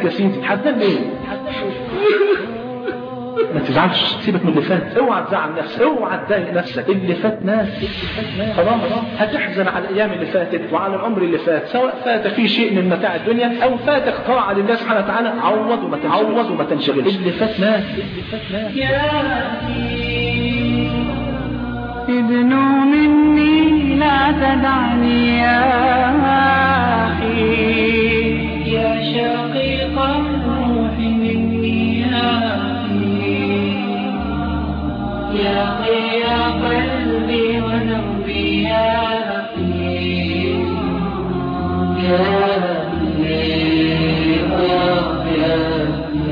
يا سيدي هتنام ايه ما تزعلش سيبك من اللي فات اوعى تزعل نفسك اوعى تضايق نفسك اللي فات ناس خلاص هتحزن على الايام اللي فاتت وعلى العمر اللي فات سواء فات في شيء من متاع الدنيا او فاتك طاعه لله سبحانه وتعالى عوض وما تعوض وما تنشغلش اللي فات ناس اللي فات ناس ادنوا مني لا تدعني يا أخي يا شقيق الروح مني يا أخي يا يا قلبي ونوبي يا أخي يا أخي آه يا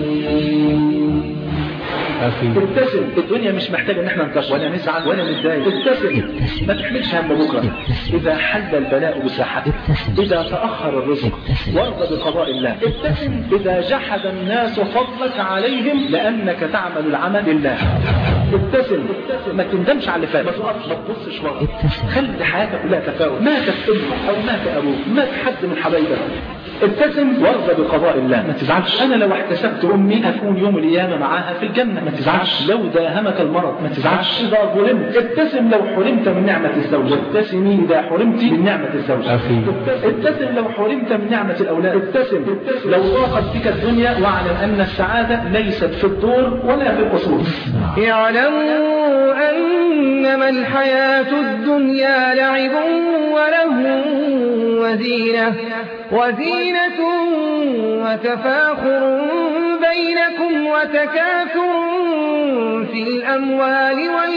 أخي أخي ابتسم الدنيا مش محتاجه ان احنا نكشر ولا نزعل ولا نتضايق ابتسم ما تحملش هم بكره اذا حل البلاء بساحته اذا تاخر الرزق وارضى بقضاء الله ابتسم اذا جحد الناس فضلك عليهم لانك تعمل العمل لله ابتسم ما تندمش على اللي فات ما تقفش ما تبصش ورا خلي حياتك كلها تفاؤل مات امك او مات ابوك مات حد من حبايبك ابتسم وارضى بقضاء الله ما تزعلش انا لو احتسبت امي هكون يوم القيامه معاها في الجنه ما تزعلش لو داهمك المرض ما تزعلش اذا ظلمت ابتسم لو حرمت من نعمه الزوج ابتسمي اذا حرمت من نعمه الزوج أخي. ابتسم لو حرمت من نعمه الاولاد ابتسم لو ضاقت بك الدنيا واعلم ان السعاده ليست في الدور ولا في القصور اعلموا أنما الحياة الدنيا لعب وله وزينة وزينة وتفاخر بينكم وتكاثر في الأموال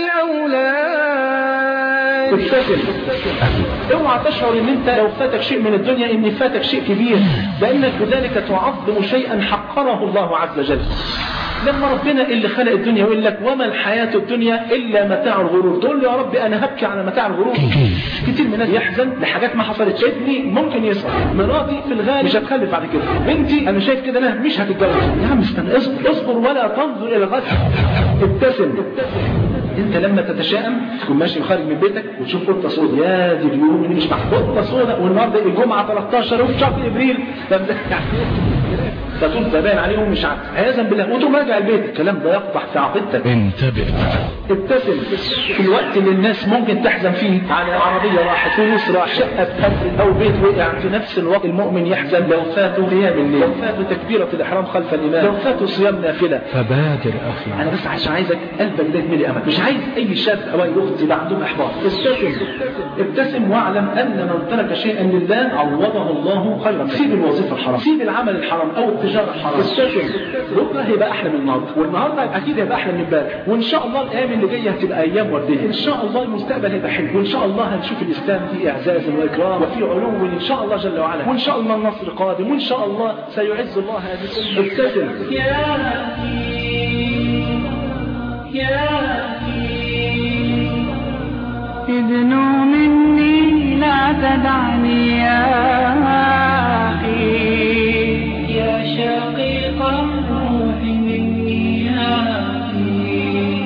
والأولاد ابتسم اوعى تشعر ان انت لو فاتك شيء من الدنيا ان فاتك شيء كبير لانك بذلك تعظم شيئا حقره الله عز وجل لما ربنا اللي خلق الدنيا يقول لك وما الحياة الدنيا إلا متاع الغرور تقول له يا رب أنا هبكي على متاع الغرور كتير من الناس يحزن لحاجات ما حصلتش ابني ممكن يسقط مراتي في الغالب مش هتخلف بعد كده بنتي أنا شايف كده أنا مش هتتجوز يا عم استنى اصبر اصبر ولا تنظر إلى الغد ابتسم انت لما تتشائم تكون ماشي خارج من بيتك وتشوف قطه سوداء يا دي اليوم اللي مش معاك قطه سوداء والنهارده الجمعه 13 وفي شهر ابريل طب ده يعني فتقول ده باين عليهم مش عارف عياذا بالله وتقوم راجع البيت الكلام ده يقبح في عقيدتك انتبه ابتسم في الوقت اللي الناس ممكن تحزن فيه على عربيه راحت فلوس راح شقه اتهدت او بيت وقع في نفس الوقت المؤمن يحزن لو فاتوا قيام الليل لو فاتوا تكبيره الاحرام خلف الامام لو فاتوا صيام نافله فبادر أخي انا بس عشان عايزك قلبك ده يتملي امل مش عايز اي شاب او اي اخت يبقى عندهم احباط ابتسم ابتسم واعلم ان من ترك شيئا لله عوضه الله خيرا سيب الوظيفه الحرام سيب العمل الحرام او التجاره الحرام ابتسم بكره هيبقى احلى من النهارده والنهارده اكيد هيبقى احلى من امبارح وان شاء الله الايام اللي جايه هتبقى ايام ورديه ان شاء الله المستقبل هيبقى حلو وان شاء الله هنشوف الاسلام فيه اعزاز واكرام وفي علو ان شاء الله جل وعلا وان شاء الله النصر قادم وان شاء الله سيعز الله هذه الامه ابتسم يا أخي يا أخي ادنوا مني لا تدعني يا أخي يا شقيق الروح مني يا أخي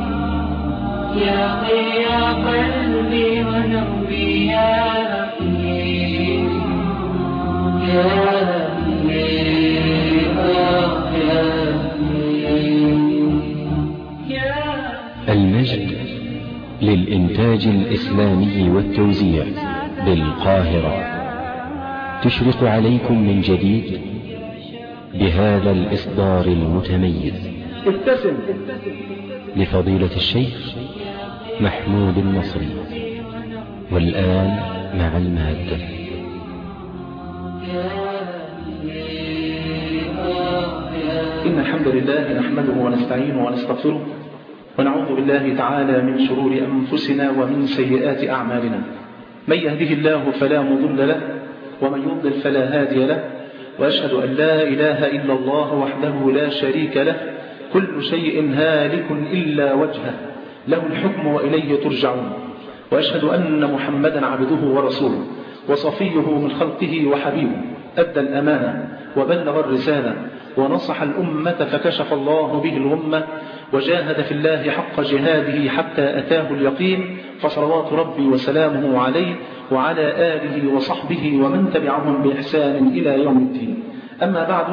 يا يا قلبي ونوبي يا أخي يا أخي آه يا أخي يا المجد للإنتاج الإسلامي والتوزيع بالقاهرة تشرق عليكم من جديد بهذا الإصدار المتميز ابتسم لفضيلة الشيخ محمود النصري والآن مع المادة إن الحمد لله نحمده ونستعينه ونستغفره ونعوذ بالله تعالى من شرور أنفسنا ومن سيئات أعمالنا من يهده الله فلا مضل له ومن يضلل فلا هادي له وأشهد أن لا إله إلا الله وحده لا شريك له كل شيء هالك إلا وجهه له الحكم وإليه ترجعون وأشهد أن محمدا عبده ورسوله وصفيه من خلقه وحبيبه أدى الأمانة وبلغ الرسالة ونصح الأمة فكشف الله به الغمة وجاهد في الله حق جهاده حتى أتاه اليقين فصلوات ربي وسلامه عليه وعلى آله وصحبه ومن تبعهم بإحسان إلى يوم الدين أما بعد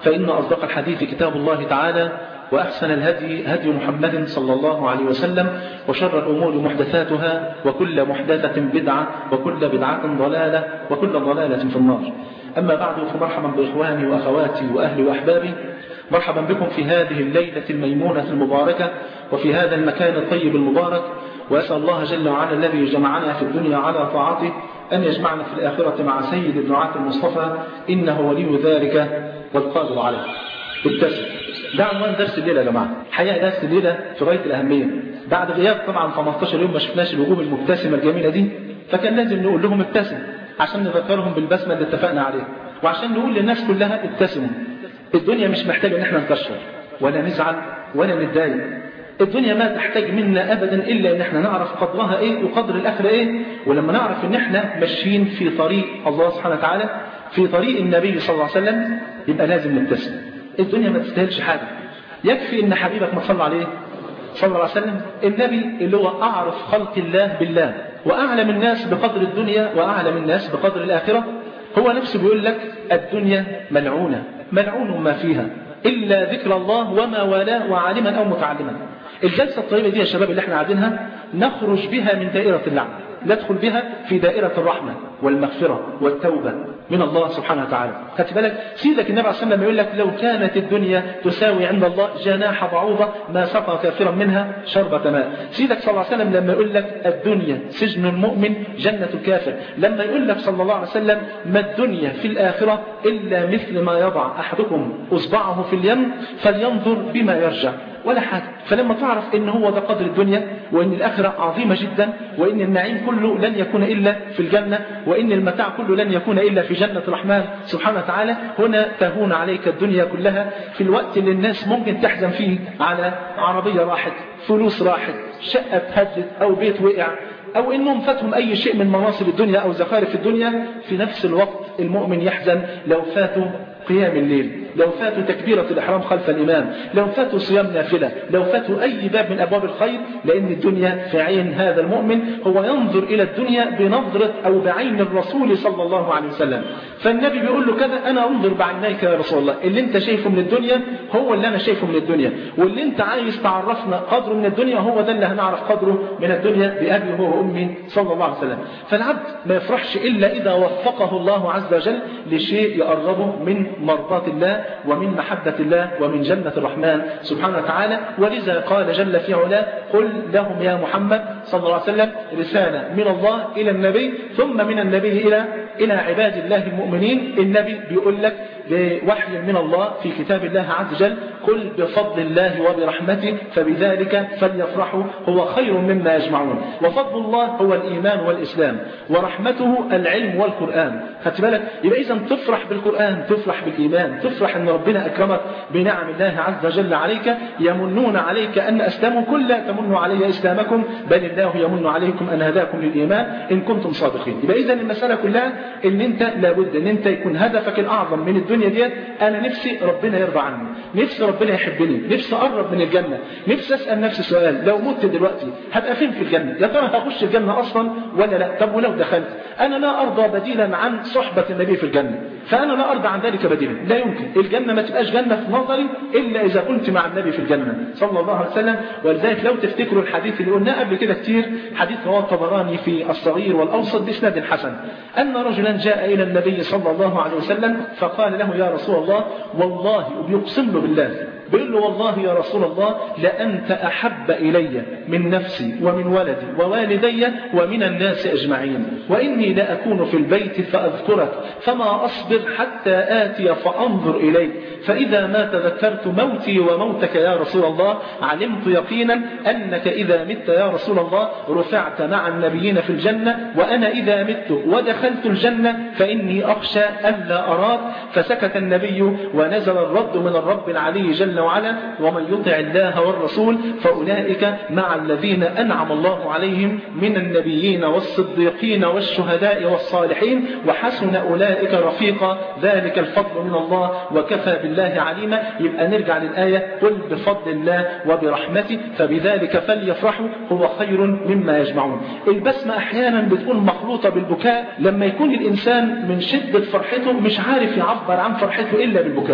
فإن أصدق الحديث كتاب الله تعالى وأحسن الهدي هدي محمد صلى الله عليه وسلم وشر الأمور محدثاتها وكل محدثة بدعة وكل بدعة ضلالة وكل ضلالة في النار أما بعد فمرحبا بإخواني وأخواتي وأهلي وأحبابي مرحبا بكم في هذه الليلة الميمونة المباركة وفي هذا المكان الطيب المبارك وأسأل الله جل وعلا الذي جمعنا في الدنيا على طاعته أن يجمعنا في الآخرة مع سيد الدعاة المصطفى إنه ولي ذلك والقادر عليه ابتسم ده عنوان درس الليلة يا جماعة حقيقة درس الليلة في غاية الأهمية بعد غياب طبعا 15 يوم ما شفناش الوجوه المبتسمة الجميلة دي فكان لازم نقول لهم ابتسم عشان نذكرهم بالبسمة اللي اتفقنا عليها وعشان نقول للناس كلها ابتسموا الدنيا مش محتاجة ان احنا نكشر ولا نزعل ولا نتضايق الدنيا ما تحتاج منا ابدا الا ان احنا نعرف قدرها ايه وقدر الاخره ايه ولما نعرف ان احنا ماشيين في طريق الله سبحانه وتعالى في طريق النبي صلى الله عليه وسلم يبقى لازم نبتسم الدنيا ما تستاهلش حاجه يكفي ان حبيبك ما صلى عليه صلى الله عليه وسلم النبي اللي هو اعرف خلق الله بالله واعلم الناس بقدر الدنيا واعلم الناس بقدر الاخره هو نفسه بيقول لك الدنيا ملعونه ملعون ما فيها إلا ذكر الله وما والاه وعالما أو متعلما الجلسة الطيبة دي يا شباب اللي احنا قاعدينها نخرج بها من دائرة اللعنة ندخل بها في دائرة الرحمة والمغفرة والتوبة من الله سبحانه وتعالى خدت بالك سيدك النبي عليه الصلاة والسلام يقول لك لو كانت الدنيا تساوي عند الله جناح بعوضة ما سقى كافرا منها شربة ماء سيدك صلى الله عليه وسلم لما يقول لك الدنيا سجن المؤمن جنة الكافر لما يقول لك صلى الله عليه وسلم ما الدنيا في الآخرة إلا مثل ما يضع أحدكم أصبعه في اليم فلينظر بما يرجع ولا حاجة فلما تعرف ان هو ده قدر الدنيا وان الاخرة عظيمة جدا وان النعيم كله لن يكون الا في الجنة وان المتاع كله لن يكون الا في جنة الرحمن سبحانه وتعالى هنا تهون عليك الدنيا كلها في الوقت اللي الناس ممكن تحزن فيه على عربية راحت فلوس راحت شقة اتهدت او بيت وقع أو إنهم فاتهم أي شيء من مناصب الدنيا أو زخارف الدنيا في نفس الوقت المؤمن يحزن لو فاتوا قيام الليل لو فاتوا تكبيرة الإحرام خلف الإمام لو فاتوا صيام نافلة لو فاتوا أي باب من أبواب الخير لأن الدنيا في عين هذا المؤمن هو ينظر إلى الدنيا بنظرة أو بعين الرسول صلى الله عليه وسلم فالنبي بيقول له كذا أنا أنظر بعينيك يا رسول الله اللي أنت شايفه من الدنيا هو اللي أنا شايفه من الدنيا واللي أنت عايز تعرفنا قدره من الدنيا هو ده اللي هنعرف قدره من الدنيا بأبي هو وأمي صلى الله عليه وسلم فالعبد ما يفرحش إلا إذا وفقه الله عز وجل لشيء يقربه من مرضات الله ومن محبة الله ومن جنة الرحمن سبحانه وتعالى ولذا قال جل في علاه قل لهم يا محمد صلى الله عليه وسلم رسالة من الله إلى النبي ثم من النبي إلى إلى عباد الله المؤمنين النبي بيقول لك بوحي من الله في كتاب الله عز وجل قل بفضل الله وبرحمته فبذلك فليفرحوا هو خير مما يجمعون وفضل الله هو الإيمان والإسلام ورحمته العلم والقرآن خدت بالك يبقى إذا تفرح بالقرآن تفرح بالإيمان تفرح أن ربنا أكرمك بنعم الله عز وجل عليك يمنون عليك أن أسلموا كل لا تمنوا علي إسلامكم بل الله يمن عليكم أن هداكم للإيمان إن كنتم صادقين يبقى إذا المسألة كلها أن أنت لابد أن أنت يكون هدفك الأعظم من الدنيا ديت أنا نفسي ربنا يرضى عني نفسي ربنا يحبني نفسي أقرب من الجنة نفسي أسأل نفسي سؤال لو مت دلوقتي هبقى فين في الجنة يا ترى هخش الجنة أصلا ولا لا طب ولو دخلت أنا لا أرضى بديلا عن صحبة النبي في الجنة فأنا لا أرضى عن ذلك بديلا لا يمكن الجنة ما تبقاش جنة في نظري إلا إذا كنت مع النبي في الجنة صلى الله عليه وسلم ولذلك لو تفتكروا الحديث اللي قلناه قبل كده كتير حديث رواه الطبراني في الصغير والأوسط بإسناد حسن أن رجلا جاء إلى النبي صلى الله عليه وسلم فقال له يا رسول الله والله وبيقسم له بالله بيقول له والله يا رسول الله لأنت أحب إلي من نفسي ومن ولدي ووالدي ومن الناس أجمعين وإني لأكون في البيت فأذكرك فما أصبر حتى آتي فأنظر إليك فإذا ما تذكرت موتي وموتك يا رسول الله علمت يقينا أنك إذا مت يا رسول الله رفعت مع النبيين في الجنة وأنا إذا مت ودخلت الجنة فإني أخشى ألا أراك فسكت النبي ونزل الرد من الرب العلي جل وعلا ومن يطع الله والرسول فأولئك مع الذين أنعم الله عليهم من النبيين والصديقين والشهداء والصالحين وحسن أولئك رفيقا ذلك الفضل من الله وكفى بالله عليما يبقى نرجع للآية قل بفضل الله وبرحمته فبذلك فليفرحوا هو خير مما يجمعون البسمة أحيانا بتكون مخلوطة بالبكاء لما يكون الإنسان من شدة فرحته مش عارف يعبر عن فرحته إلا بالبكاء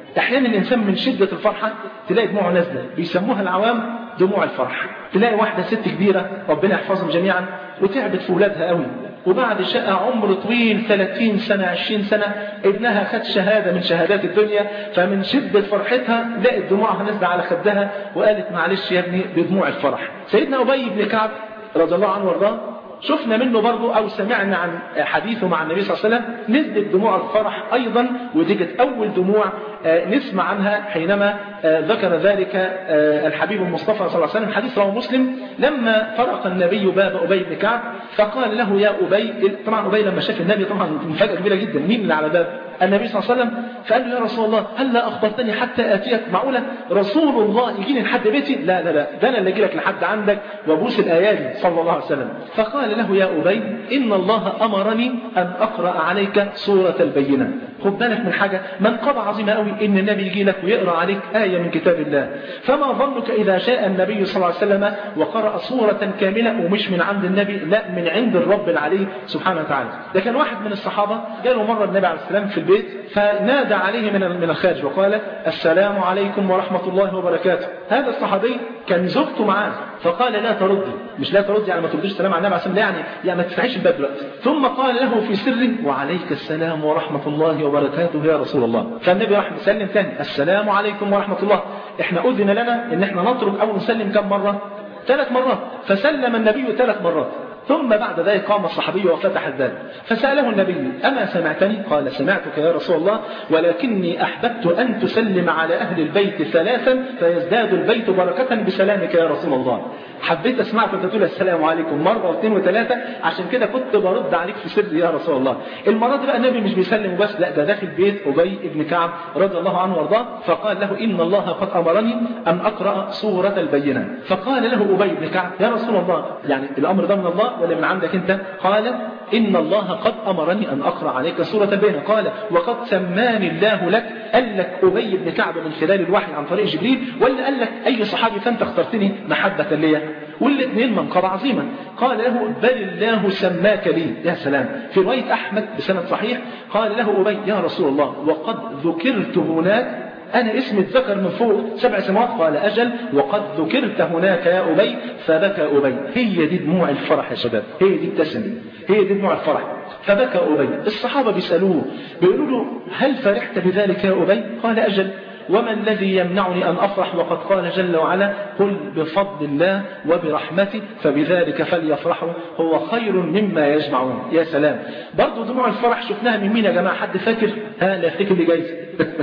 احيانا الانسان من شده الفرحه تلاقي دموعه نازله بيسموها العوام دموع الفرح تلاقي واحده ست كبيره ربنا يحفظهم جميعا وتعبت في اولادها قوي وبعد شقى عمر طويل 30 سنة 20 سنة ابنها خد شهادة من شهادات الدنيا فمن شدة فرحتها لقت دموعها نازلة على خدها وقالت معلش يا ابني بدموع الفرح سيدنا أبي بن كعب رضي الله عنه وارضاه شفنا منه برضه أو سمعنا عن حديثه مع النبي صلى الله عليه وسلم نزلت دموع الفرح أيضا ودي كانت أول دموع نسمع عنها حينما ذكر ذلك الحبيب المصطفى صلى الله عليه وسلم حديث رواه مسلم لما فرق النبي باب أبي بن كعب فقال له يا أبي طبعا أبي لما شاف النبي طبعا مفاجأة كبيرة جدا مين اللي على باب النبي صلى الله عليه وسلم فقال له يا رسول الله هل لا أخبرتني حتى آتيك معقولة رسول الله يجيني لحد بيتي لا لا لا ده أنا اللي أجي لك لحد عندك وأبوس الآيات صلى الله عليه وسلم فقال له يا أبي إن الله أمرني أن أقرأ عليك سورة البينة خد بالك من حاجة منقبة عظيمة قوي إن النبي يجي لك ويقرأ عليك آية من كتاب الله فما ظنك إذا جاء النبي صلى الله عليه وسلم وقرأ سورة كاملة ومش من عند النبي لا من عند الرب العلي سبحانه وتعالى ده كان واحد من الصحابة جاله مرة النبي عليه السلام في البيت فنادى عليه من من الخارج وقال السلام عليكم ورحمة الله وبركاته هذا الصحابي كان زوجته معاه فقال لا تردي مش لا تردي يعني ما ترديش السلام على النبي عليه السلام لا يعني يعني ما تفتحيش الباب دلوقتي ثم قال له في سر وعليك السلام ورحمة الله وبركاته يا رسول الله فالنبي راح مسلم ثاني السلام عليكم ورحمة الله احنا أذن لنا ان احنا نترك أو نسلم كم مرة ثلاث مرات فسلم النبي ثلاث مرات ثم بعد ذلك قام الصحابي وفتح الباب فسأله النبي أما سمعتني قال سمعتك يا رسول الله ولكني أحببت أن تسلم على أهل البيت ثلاثا فيزداد البيت بركة بسلامك يا رسول الله حبيت أسمعك وأنت تقول السلام عليكم مرة واثنين وثلاثة عشان كده كنت برد عليك في سر يا رسول الله المرة دي بقى النبي مش بيسلم بس لا ده داخل بيت أبي بن كعب رضي الله عنه وارضاه فقال له إن الله قد أمرني أن أقرأ سورة البينة فقال له أبي بن كعب يا رسول الله يعني الأمر ده من الله ولا من عندك أنت قال إن الله قد أمرني أن أقرأ عليك سورة البينة قال وقد سماني الله لك قال لك أبي بن كعب من خلال الوحي عن طريق جبريل ولا قال لك أي صحابي فأنت اخترتني محبة لي والاثنين منقبة عظيما قال له بل الله سماك لي يا سلام في رواية أحمد بسند صحيح قال له أبي يا رسول الله وقد ذكرت هناك أنا اسمي اتذكر من فوق سبع سماوات قال أجل وقد ذكرت هناك يا أبي فبكى أبي هي دي دموع الفرح يا شباب هي دي ابتسم هي دي دموع الفرح فبكى أبي الصحابة بيسألوه بيقولوا له هل فرحت بذلك يا أبي قال أجل وما الذي يمنعني أن أفرح وقد قال جل وعلا قل بفضل الله وبرحمته فبذلك فليفرحوا هو خير مما يجمعون يا سلام برضو دموع الفرح شفناها من مين يا جماعة حد فاكر ها لا يفتكر لي جايزة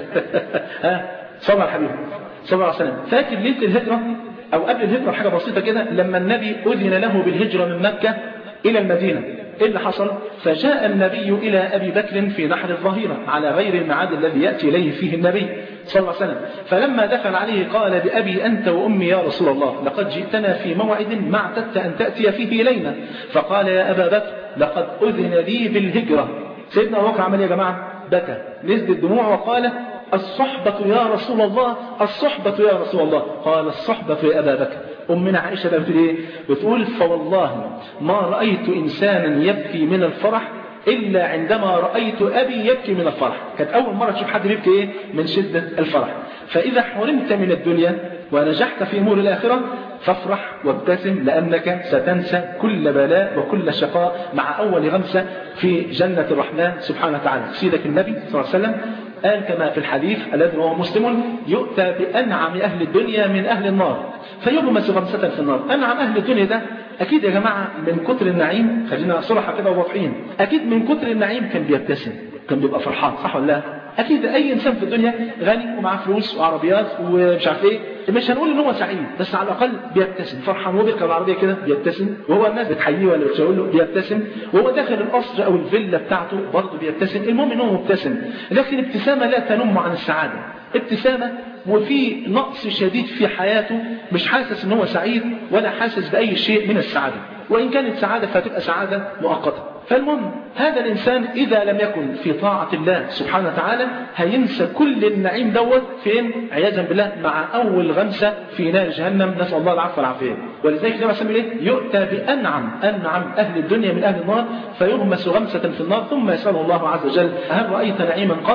ها صلى الحبيب صلى الله عليه وسلم فاكر ليلة الهجرة أو قبل الهجرة حاجة بسيطة كده لما النبي أذن له بالهجرة من مكة إلى المدينة إيه اللي حصل فجاء النبي إلى أبي بكر في نحر الظهيرة على غير الميعاد الذي يأتي إليه فيه النبي صلى الله عليه وسلم فلما دخل عليه قال بأبي أنت وأمي يا رسول الله لقد جئتنا في موعد ما اعتدت أن تأتي فيه إلينا فقال يا أبا بكر لقد أذن لي بالهجرة سيدنا أبو بكر عمل يا جماعة بكى نزل الدموع وقال الصحبة يا رسول الله الصحبة يا رسول الله قال الصحبة يا أبا بكر أمنا عائشة بتقول إيه؟ بتقول فوالله ما رأيت إنسانا يبكي من الفرح إلا عندما رأيت أبي يبكي من الفرح كانت أول مرة تشوف حد بيبكي إيه؟ من شدة الفرح فإذا حرمت من الدنيا ونجحت في أمور الآخرة فافرح وابتسم لأنك ستنسى كل بلاء وكل شقاء مع أول غمسة في جنة الرحمن سبحانه وتعالى سيدك النبي صلى الله عليه وسلم قال كما في الحديث الذي هو مسلم يؤتى بأنعم أهل الدنيا من أهل النار فيغمس غمسة في النار أنعم أهل الدنيا ده أكيد يا جماعة من كتر النعيم خلينا صراحة كده وواضحين أكيد من كتر النعيم كان بيبتسم كان بيبقى فرحان صح ولا لا؟ أكيد أي إنسان في الدنيا غني ومعاه فلوس وعربيات ومش عارف إيه مش هنقول إن هو سعيد بس على الأقل بيبتسم فرحان وهو بيركب العربية كده بيبتسم وهو الناس بتحييه ولا بتقول له بيبتسم وهو داخل القصر أو الفيلا بتاعته برضه بيبتسم المهم إن هو مبتسم لكن ابتسامة لا تنم عن السعادة ابتسامة وفي نقص شديد في حياته مش حاسس ان هو سعيد ولا حاسس بأي شيء من السعادة وإن كانت سعادة فتبقى سعادة مؤقتة فالمهم هذا الإنسان إذا لم يكن في طاعة الله سبحانه وتعالى هينسى كل النعيم دوت فين عياذا بالله مع أول غمسة في نار جهنم نسأل الله العفو والعافية ولذلك لما سمي إيه يؤتى بأنعم أنعم أهل الدنيا من أهل النار فيغمس غمسة في النار ثم يسأل الله عز وجل هل رأيت نعيما قط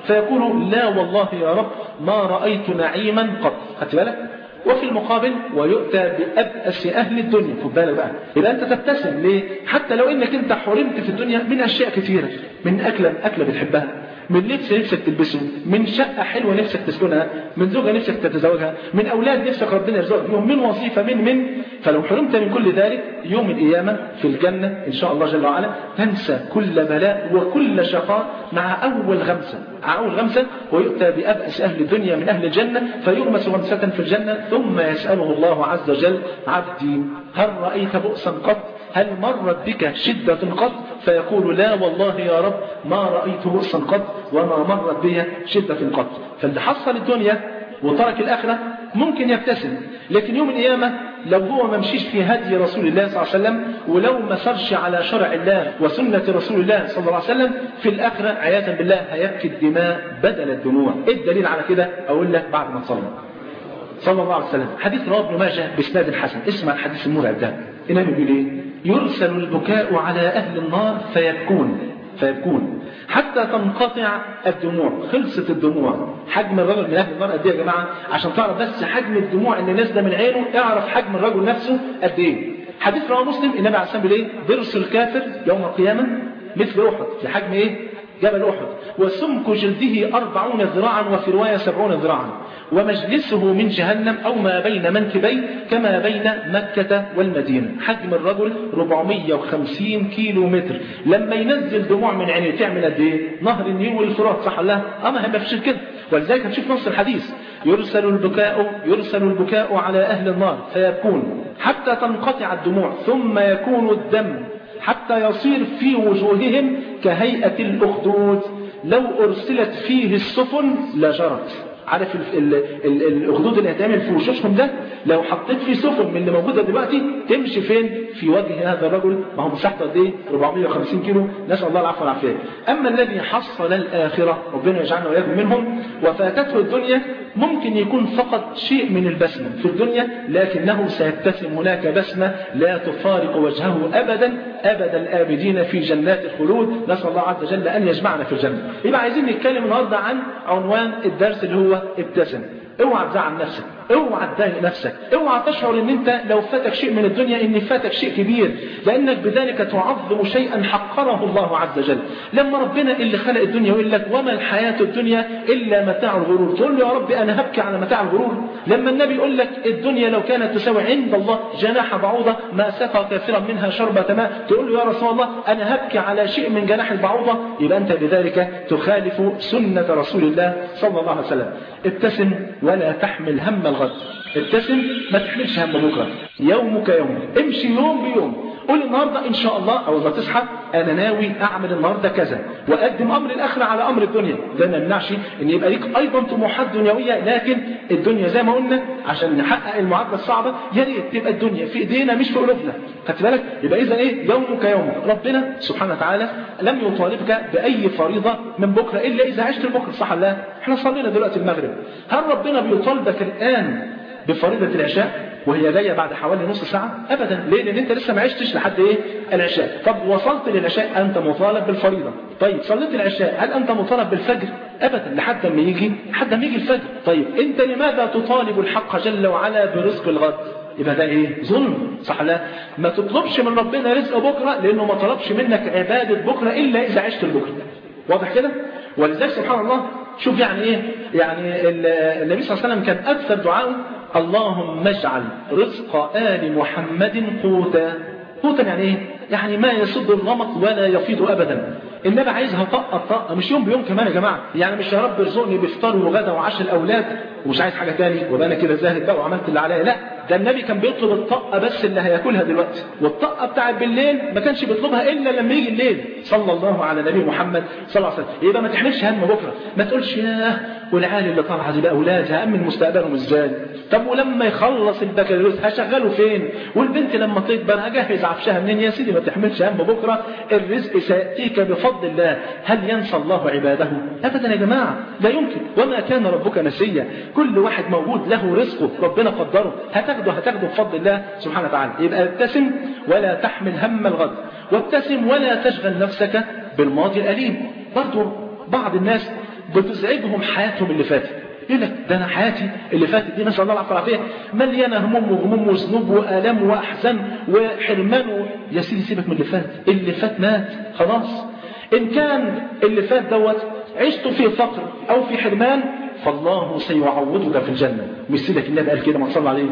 فيقول لا والله يا رب ما رأيت نعيما قط خدت بالك وفي المقابل ويؤتى بأبأس أهل الدنيا خد بالك بقى يبقى أنت تبتسم ليه حتى لو إنك أنت حرمت في الدنيا من أشياء كثيرة من أكلة أكلة بتحبها من لبس نفسك تلبسه من شقة حلوة نفسك تسكنها من زوجة نفسك تتزوجها من أولاد نفسك ربنا يرزقك بيهم من وظيفة من من فلو حرمت من كل ذلك يوم القيامة في الجنة إن شاء الله جل وعلا تنسى كل بلاء وكل شقاء مع أول غمسة مع أول غمسة ويؤتى بأبأس أهل الدنيا من أهل الجنة فيغمس غمسة في الجنة ثم يسأله الله عز وجل عبدي هل رأيت بؤسا قط هل مرت بك شدة قط فيقول لا والله يا رب ما رأيت بؤسا قط وما مرت بي شدة قط فاللي حصل الدنيا وترك الآخرة ممكن يبتسم لكن يوم القيامة لو هو ما مشيش في هدي رسول الله صلى الله عليه وسلم ولو ما سرش على شرع الله وسنة رسول الله صلى الله عليه وسلم في الآخرة عياذا بالله هيبكي الدماء بدل الدموع إيه الدليل على كده أقول لك بعد ما تصلي صلى الله عليه وسلم حديث رواه ابن ماجه باسناد حسن اسمع الحديث المرعب ده الإمام بيقول إيه يرسل البكاء على أهل النار فيبكون فيبكون حتى تنقطع الدموع خلصت الدموع حجم الرجل من أهل النار قد إيه يا جماعة عشان تعرف بس حجم الدموع اللي نازله من عينه اعرف حجم الرجل نفسه قد إيه حديث رواه مسلم النبي عليه الصلاة والسلام إيه ضرس الكافر يوم القيامة مثل أحد في حجم إيه جبل أحد وسمك جلده أربعون ذراعا وفي رواية سبعون ذراعا ومجلسه من جهنم أو ما بين منكبيه كما بين مكة والمدينة حجم الرجل 450 كيلو متر لما ينزل دموع من عينيه تعمل قد ايه نهر النيل والفرات صح الله أما هيبقى في كده ولذلك هتشوف نص الحديث يرسل البكاء يرسل البكاء على أهل النار فيبكون حتى تنقطع الدموع ثم يكون الدم حتى يصير في وجوههم كهيئة الأخدود لو أرسلت فيه السفن لجرت عارف ال ال ال الأخدود اللي هتعمل في وشوشهم ده لو حطيت فيه سفن من اللي موجودة دلوقتي تمشي فين في وجه هذا الرجل ما هو مساحته قد ايه 450 كيلو نسأل الله العفو والعافية أما الذي حصل الآخرة ربنا يجعلنا وإياكم منهم وفاتته الدنيا ممكن يكون فقط شيء من البسمة في الدنيا لكنه سيبتسم هناك بسمة لا تفارق وجهه أبدا أبد الآبدين في جنات الخلود نسأل الله عز وجل أن يجمعنا في الجنة يبقى عايزين نتكلم النهاردة عن عنوان الدرس اللي هو ابتسم اوعى تزعل نفسك اوعى تضايق نفسك اوعى تشعر ان انت لو فاتك شيء من الدنيا ان فاتك شيء كبير لانك بذلك تعظم شيئا حقره الله عز وجل لما ربنا اللي خلق الدنيا يقول لك وما الحياة الدنيا الا متاع الغرور تقول له يا رب انا هبكي على متاع الغرور لما النبي يقول لك الدنيا لو كانت تساوي عند الله جناح بعوضة ما سقى كافرا منها شربة ماء تقول له يا رسول الله انا هبكي على شيء من جناح البعوضة يبقى انت بذلك تخالف سنة رسول الله صلى الله عليه وسلم ابتسم ولا تحمل هم الغد ابتسم ما تحملش هم بكره يومك يوم امشي يوم بيوم قول النهارده ان شاء الله اول ما تصحى انا ناوي اعمل النهارده كذا واقدم امر الاخره على امر الدنيا ده ما يمنعش ان يبقى ليك ايضا طموحات دنيويه لكن الدنيا زي ما قلنا عشان نحقق المعادله الصعبه يا ريت تبقى الدنيا في ايدينا مش في قلوبنا خدت بالك يبقى اذا ايه يومك يومك ربنا سبحانه وتعالى لم يطالبك باي فريضه من بكره الا اذا عشت لبكره صح الله احنا صلينا دلوقتي المغرب هل ربنا بيطالبك الان بفريضه العشاء وهي جايه بعد حوالي نص ساعه ابدا ليه لان انت لسه ما عشتش لحد ايه العشاء طب وصلت للعشاء انت مطالب بالفريضه طيب صليت العشاء هل انت مطالب بالفجر ابدا لحد ما يجي لحد ما يجي الفجر طيب انت لماذا تطالب الحق جل وعلا برزق الغد يبقى ده ايه ظلم صح لا ما تطلبش من ربنا رزق بكره لانه ما طلبش منك عباده بكره الا اذا عشت لبكره واضح كده ولذلك سبحان الله شوف يعني ايه يعني النبي صلى الله عليه وسلم كان اكثر دعاءه اللهم اجعل رزق آل محمد قوتا قوتا يعني ايه يعني ما يسد الرمق ولا يفيض ابدا النبي عايزها طقه طقه مش يوم بيوم كمان يا جماعه يعني مش يا رب ارزقني بفطار وغدا وعشاء الاولاد ومش عايز حاجه تاني وبقى انا كده زاهد بقى وعملت اللي عليا لا ده النبي كان بيطلب الطقه بس اللي هياكلها دلوقتي والطقه بتاعت بالليل ما كانش بيطلبها الا لما يجي الليل صلى الله على نبي محمد صلى الله عليه وسلم يبقى ما تحملش هم بكره ما تقولش ياه والعيال اللي طالعه دي بقى اولاد هامن مستقبلهم ازاي طب ولما يخلص البكالوريوس هشغله فين والبنت لما تكبر هجهز عفشها منين يا سيدي ما تحملش هم بكره الرزق سياتيك بفضل الله هل ينسى الله عباده ابدا يا جماعه لا يمكن وما كان ربك نسيا كل واحد موجود له رزقه ربنا قدره هتاخده هتاخده بفضل الله سبحانه وتعالى يبقى ابتسم ولا تحمل هم الغد وابتسم ولا تشغل نفسك بالماضي الاليم برضه بعض الناس بتزعجهم حياتهم اللي فاتت يقول لك ده انا حياتي اللي فاتت دي نسال الله العافيه والعافيه مليانه هموم وغموم وذنوب والام واحزان وحرمان و... يا سيدي سيبك من اللي فات اللي فات مات خلاص ان كان اللي فات دوت عشت في فقر او في حرمان فالله سيعوضك في الجنه مش سيدك النبي قال كده ما صلى عليه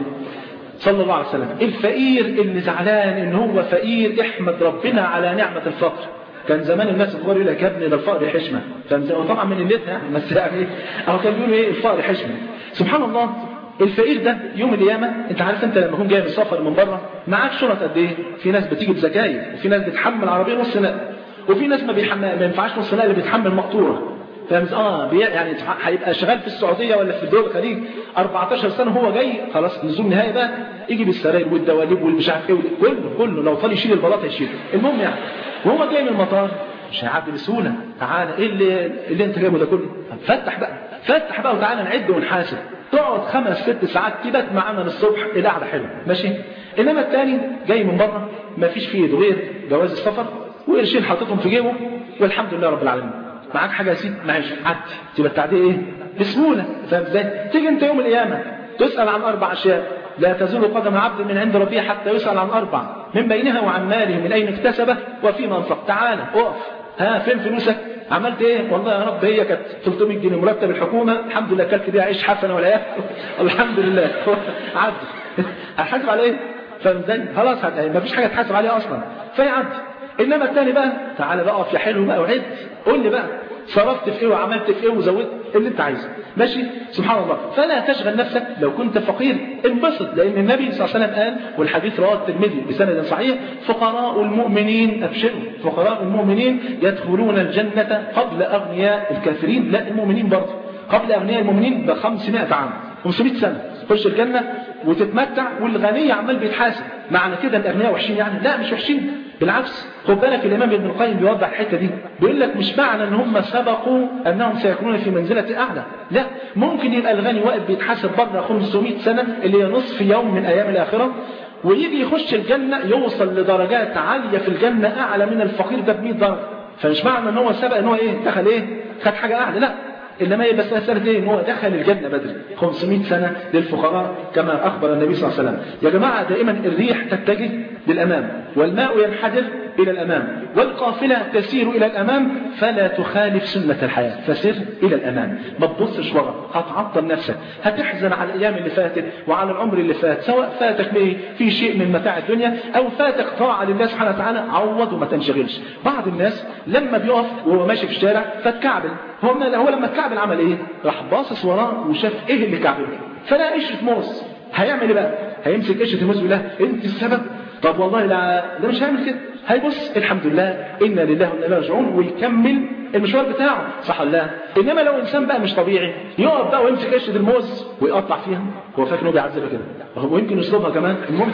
صلى الله عليه وسلم الفقير اللي زعلان ان هو فقير احمد ربنا على نعمه الفقر كان زمان الناس الكبار يقول لك يا ابني ده الفقر حشمه كان زمان طبعا من قلتها يعني بس يعني ايه او كان بيقولوا ايه الفقر حشمه سبحان الله الفقير ده يوم القيامه انت عارف انت لما تكون جاي من السفر من بره معاك شنط قد ايه في ناس بتيجي بزكاير وفي ناس بتحمل عربيه نص نقل وفي ناس ما بيحمل ما ينفعش نص نقل بيتحمل مقطوره فاهم اه بي يعني هيبقى شغال في السعوديه ولا في دول الخليج 14 سنه هو جاي خلاص نزول نهائي بقى يجي بالسراير والدواليب والمش عارف ايه كله كله لو طال يشيل البلاط هيشيله المهم يعني وهو جاي من المطار مش هيعدي بسهوله تعالى ايه اللي اللي انت جايبه ده كله فتح بقى فتح بقى وتعالى نعد ونحاسب تقعد خمس ست ساعات كده معانا للصبح القعده حلوه ماشي انما الثاني جاي من بره ما فيش فيه ايده غير جواز السفر وقرشين حاططهم في جيبه والحمد لله رب العالمين معاك حاجه يا سيدي معلش عدي تبقى التعديه ايه بسهوله فاهم ازاي تيجي انت يوم القيامه تسال عن اربع اشياء لا تزول قدم عبد من عند ربه حتى يسال عن اربع من بينها وعن ماله من اين اكتسبه وفيما انفق تعالى اقف ها فين فلوسك عملت ايه والله يا رب هي كانت 300 جنيه مرتب الحكومه الحمد لله اكلت بيها عيش حسنه ولا ايه الحمد لله عدي هتحاسب على ايه فاهم ازاي خلاص ما فيش حاجه تحاسب عليها اصلا فيعدي انما الثاني بقى تعالى بقى اقف يا حلو بقى وعد قول لي بقى صرفت في ايه وعملت في ايه وزودت اللي انت عايزه ماشي سبحان الله فلا تشغل نفسك لو كنت فقير انبسط لان النبي صلى الله عليه وسلم قال والحديث رواه الترمذي بسند صحيح فقراء المؤمنين ابشروا فقراء المؤمنين يدخلون الجنه قبل اغنياء الكافرين لا المؤمنين برضه قبل اغنياء المؤمنين ب 500 عام 500 سنه تخش الجنه وتتمتع والغني عمال بيتحاسب معنى كده الاغنياء وحشين يعني لا مش وحشين بالعكس خد بالك الامام ابن القيم بيوضح الحته دي بيقول لك مش معنى ان هم سبقوا انهم سيكونون في منزله اعلى لا ممكن يبقى الغني واقف بيتحاسب بره 500 سنه اللي هي نصف يوم من ايام الاخره ويجي يخش الجنه يوصل لدرجات عاليه في الجنه اعلى من الفقير ده ب 100 درجه فمش معنى ان هو سبق ان هو ايه دخل ايه خد حاجه اعلى لا انما هي بس مساله ايه ان هو دخل الجنه بدري 500 سنه للفقراء كما اخبر النبي صلى الله عليه وسلم يا جماعه دائما الريح تتجه للامام والماء ينحدر الى الامام والقافله تسير الى الامام فلا تخالف سنه الحياه فسر الى الامام ما تبصش ورا هتعطل نفسك هتحزن على الايام اللي فاتت وعلى العمر اللي فات سواء فاتك ايه في شيء من متاع الدنيا او فاتك طاعه لله سبحانه وتعالى عوض وما تنشغلش بعض الناس لما بيقف وهو ماشي في الشارع فاتكعبل هو هو لما اتكعبل عمل ايه راح باصص وراه وشاف ايه اللي كعبله فلا قشره موز هيعمل ايه بقى هيمسك قشره الموز ويقول لها انت السبب طب والله لا ده مش هيعمل كده هيبص الحمد لله انا لله وانا اليه راجعون ويكمل المشوار بتاعه صح ولا لا انما لو انسان بقى مش طبيعي يقف بقى ويمسك قشره الموز ويقطع فيها هو فاكر انه بيعذبها كده ويمكن يصلبها كمان المهم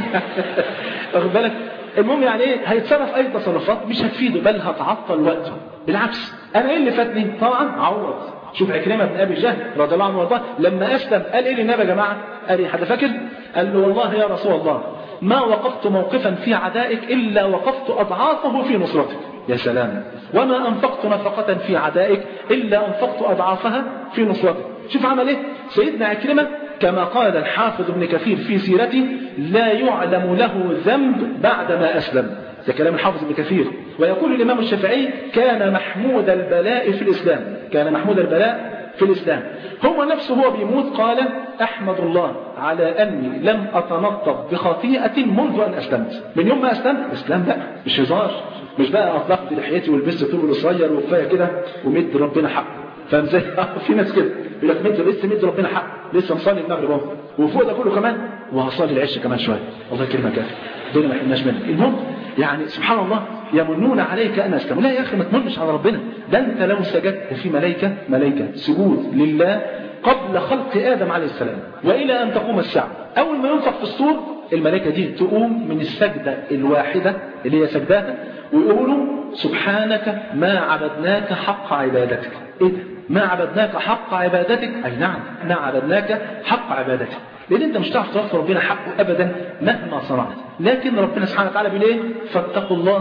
واخد بالك المهم يعني ايه هيتصرف اي تصرفات مش هتفيده بل هتعطل وقته بالعكس انا ايه اللي فاتني طبعا عوض شوف عكرمه بن ابي جهل رضي الله عنه وارضاه لما اسلم قال ايه للنبي يا جماعه قال ايه حد فاكر قال له والله يا رسول الله ما وقفت موقفا في عدائك الا وقفت اضعافه في نصرتك يا سلام وما انفقت نفقه في عدائك الا انفقت اضعافها في نصرتك شوف عمل ايه سيدنا عكرمه كما قال الحافظ ابن كثير في سيرته لا يعلم له ذنب بعدما اسلم ده كلام الحافظ ابن كثير ويقول الإمام الشافعي كان محمود البلاء في الإسلام كان محمود البلاء في الإسلام هو نفسه هو بيموت قال أحمد الله على أني لم أتنطط بخطيئة منذ أن أسلمت من يوم ما أسلمت إسلام بقى مش هزار مش بقى أطلقت لحيتي ولبست طول قصير وكفايه كده ومد ربنا حقه فاهم ازاي؟ في ناس كده يقول لك مد لسه مد ربنا حق لسه مصلي المغرب اهو وفوق ده كله كمان وهصلي العشاء كمان شويه الله يكرمك يا اخي الدنيا ما حرمناش منها المهم يعني سبحان الله يمنون عليك ان اسلموا لا يا اخي ما تمنش على ربنا ده انت لو سجدت في ملائكه ملائكه سجود لله قبل خلق ادم عليه السلام والى ان تقوم الساعه اول ما ينفخ في الصور الملائكه دي تقوم من السجده الواحده اللي هي سجداها ويقولوا سبحانك ما عبدناك حق عبادتك ايه ده ما عبدناك حق عبادتك اي نعم ما عبدناك حق عبادتك لان انت مش هتعرف توفي ربنا حقه ابدا مهما صنعت لكن ربنا سبحانه وتعالى بيقول ايه فاتقوا الله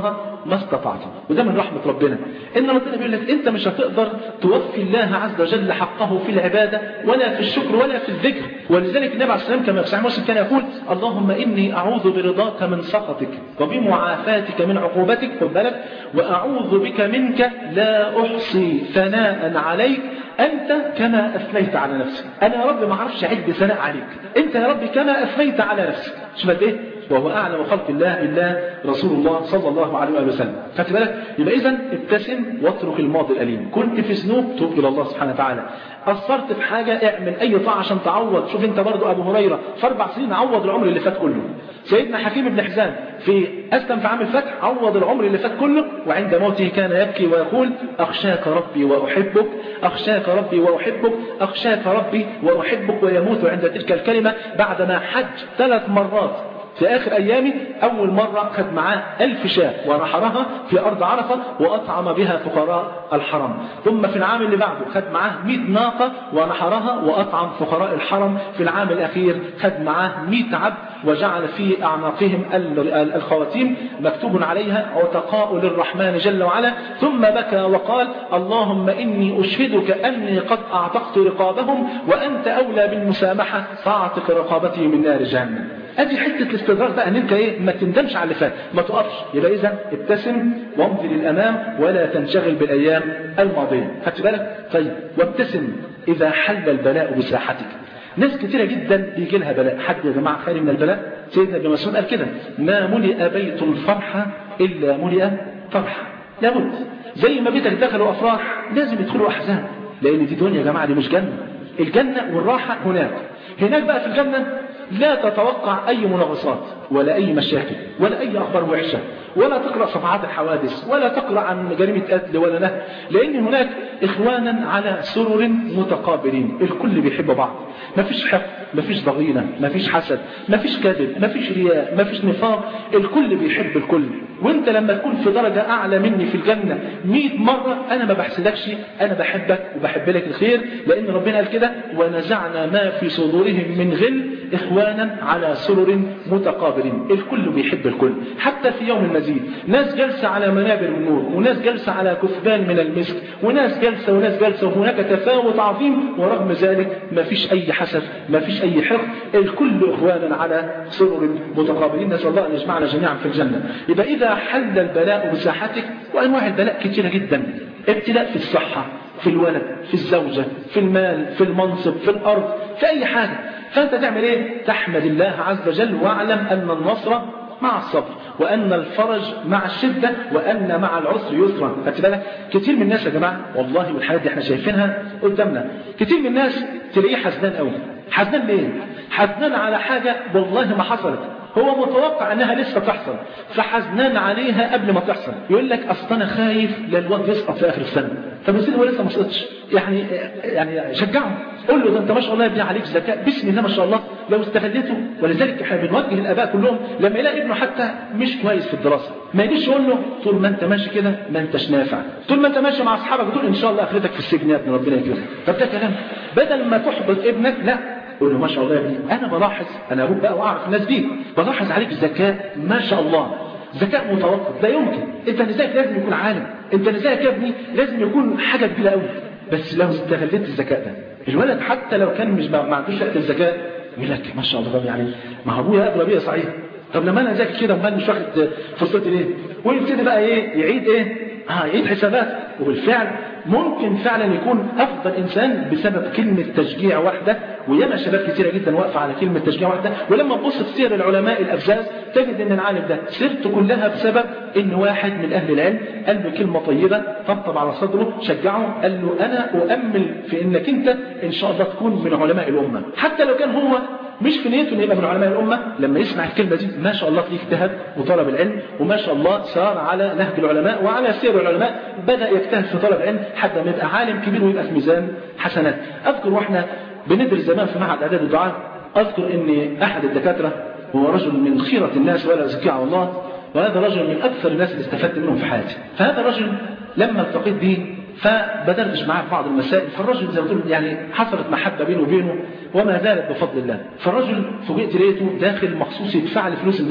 ما استطعتم وده من رحمة ربنا إن ربنا بيقول لك أنت مش هتقدر توفي الله عز وجل حقه في العبادة ولا في الشكر ولا في الذكر ولذلك النبي عليه السلام كما في صحيح مسلم كان يقول اللهم إني أعوذ برضاك من سخطك وبمعافاتك من عقوبتك خد بالك وأعوذ بك منك لا أحصي ثناء عليك أنت كما أثنيت على نفسك أنا يا رب ما أعرفش أعد ثناء عليك أنت يا رب كما أثنيت على نفسك شوف قد إيه وهو أعلم خلق الله إلا رسول الله صلى الله عليه وآله وسلم خدت بالك يبقى إذا ابتسم واترك الماضي الأليم كنت في ذنوب توب إلى الله سبحانه وتعالى قصرت في حاجة اعمل أي طاعة عشان تعوض شوف أنت برضو أبو هريرة في أربع سنين عوض العمر اللي فات كله سيدنا حكيم بن حزام في أسلم في عام الفتح عوض العمر اللي فات كله وعند موته كان يبكي ويقول أخشاك ربي وأحبك أخشاك ربي وأحبك أخشاك ربي وأحبك ويموت عند تلك الكلمة بعدما حج ثلاث مرات في آخر أيامه أول مرة خد معاه ألف شاة ونحرها في أرض عرفة وأطعم بها فقراء الحرم ثم في العام اللي بعده خد معاه 100 ناقة ونحرها وأطعم فقراء الحرم في العام الأخير خد معاه 100 عبد وجعل في أعناقهم الخواتيم مكتوب عليها عتقاء للرحمن جل وعلا ثم بكى وقال اللهم إني أشهدك أني قد أعتقت رقابهم وأنت أولى بالمسامحة فأعتق رقابتي من نار جهنم ادي حته الاستدراك بقى ان انت ايه ما تندمش على اللي فات ما تقفش يبقى اذا ابتسم وامضي للامام ولا تنشغل بالايام الماضيه خدت بالك طيب وابتسم اذا حل البلاء بساحتك ناس كثيرة جدا بيجي لها بلاء حد يا جماعة خالي من البلاء سيدنا ابن مسعود قال كده ما ملئ بيت الفرحة إلا ملئ فرحة لابد زي ما بيتك دخلوا أفراح لازم يدخلوا أحزان لأن دي دنيا يا جماعة دي مش جنة الجنة والراحة هناك هناك بقى في الجنة لا تتوقع أي منغصات ولا أي مشاكل ولا أي أخبار وحشة ولا تقرأ صفحات الحوادث ولا تقرأ عن جريمة قتل ولا نهب لأن هناك إخوانا على سرر متقابلين الكل بيحب بعض مفيش حقد مفيش ضغينة مفيش حسد مفيش كذب مفيش رياء مفيش نفاق الكل بيحب الكل وانت لما تكون في درجة أعلى مني في الجنة 100 مرة أنا ما بحسدكش أنا بحبك وبحب لك الخير لأن ربنا قال كده ونزعنا ما في صدورهم من غل إخوانا على سرر متقابلين الكل بيحب الكل حتى في يوم المزيد ناس جالسة على منابر من نور وناس جالسة على كثبان من المسك وناس جالسة وناس جالسة وهناك تفاوت عظيم ورغم ذلك ما فيش أي حسد ما فيش أي حقد الكل إخوانا على سرر متقابلين نسأل الله أن يجمعنا جميعا في الجنة يبقى إذا حل البلاء بساحتك وأنواع البلاء كثيرة جدا ابتلاء في الصحة في الولد في الزوجة في المال في المنصب في الأرض في أي حاجة فأنت تعمل إيه تحمد الله عز وجل واعلم أن النصر مع الصبر وأن الفرج مع الشدة وأن مع العسر يسرا خدت بالك كتير من الناس يا جماعة والله والحاجات دي احنا شايفينها قدامنا كتير من الناس تلاقيه حزنان قوي حزنان ليه حزنان على حاجة والله ما حصلت هو متوقع انها لسه تحصل فحزنان عليها قبل ما تحصل يقول لك اصل انا خايف للواد يسقط في اخر السنه طب يا هو لسه ما سقطش يعني يعني شجعه قول له ده انت ما شاء الله يا ابني عليك ذكاء بسم الله ما شاء الله لو استغلته ولذلك احنا بنوجه الاباء كلهم لما يلاقي ابنه حتى مش كويس في الدراسه ما يجيش يقول له طول ما انت ماشي كده ما انتش نافع طول ما انت ماشي مع اصحابك تقول ان شاء الله اخرتك في السجن يا ابني ربنا يكرمك طب ده كلام بدل ما تحبط ابنك لا قول له ما شاء الله يا ابني انا بلاحظ انا ابوك بقى واعرف الناس دي بلاحظ عليك ذكاء ما شاء الله ذكاء متوقف لا يمكن انت نزاك لازم يكون عالم انت نزاك يا ابني لازم يكون حاجه كبيره قوي بس لو استغلت الذكاء ده الولد حتى لو كان مش ما عندوش وقت الذكاء يقول لك ما شاء الله طب يعني ما هو ابويا اقرا بيا صحيح طب لما انا ذاكر كده امال مش واخد فرصتي ليه ويبتدي بقى ايه يعيد ايه اه يعيد حسابات وبالفعل ممكن فعلا يكون افضل انسان بسبب كلمه تشجيع واحده وياما شباب كثيره جدا واقفه على كلمه تشجيع واحده ولما تبص في سير العلماء الابزاز تجد ان العالم ده سيرته كلها بسبب ان واحد من اهل العلم قال له كلمه طيبه طبطب على صدره شجعه قال له انا اؤمل في انك انت ان شاء الله تكون من علماء الامه حتى لو كان هو مش في نيته انه يبقى من علماء الامه لما يسمع الكلمه دي ما شاء الله تلاقيه اجتهد وطلب العلم وما شاء الله سار على نهج العلماء وعلى سير العلماء بدا يجتهد في طلب العلم حتى ما يبقى عالم كبير ويبقى في ميزان حسنات اذكر واحنا بندرس زمان في معهد اعداد الدعاء اذكر ان احد الدكاتره هو رجل من خيره الناس ولا زكي على الله وهذا رجل من اكثر الناس اللي استفدت منهم في حياتي فهذا الرجل لما التقيت به فبدردش معاه في بعض المسائل فالرجل زي ما تقول يعني حصلت محبه بينه وبينه وما زالت بفضل الله فالرجل فوجئت لقيته داخل مخصوص يدفع لي فلوس المعهد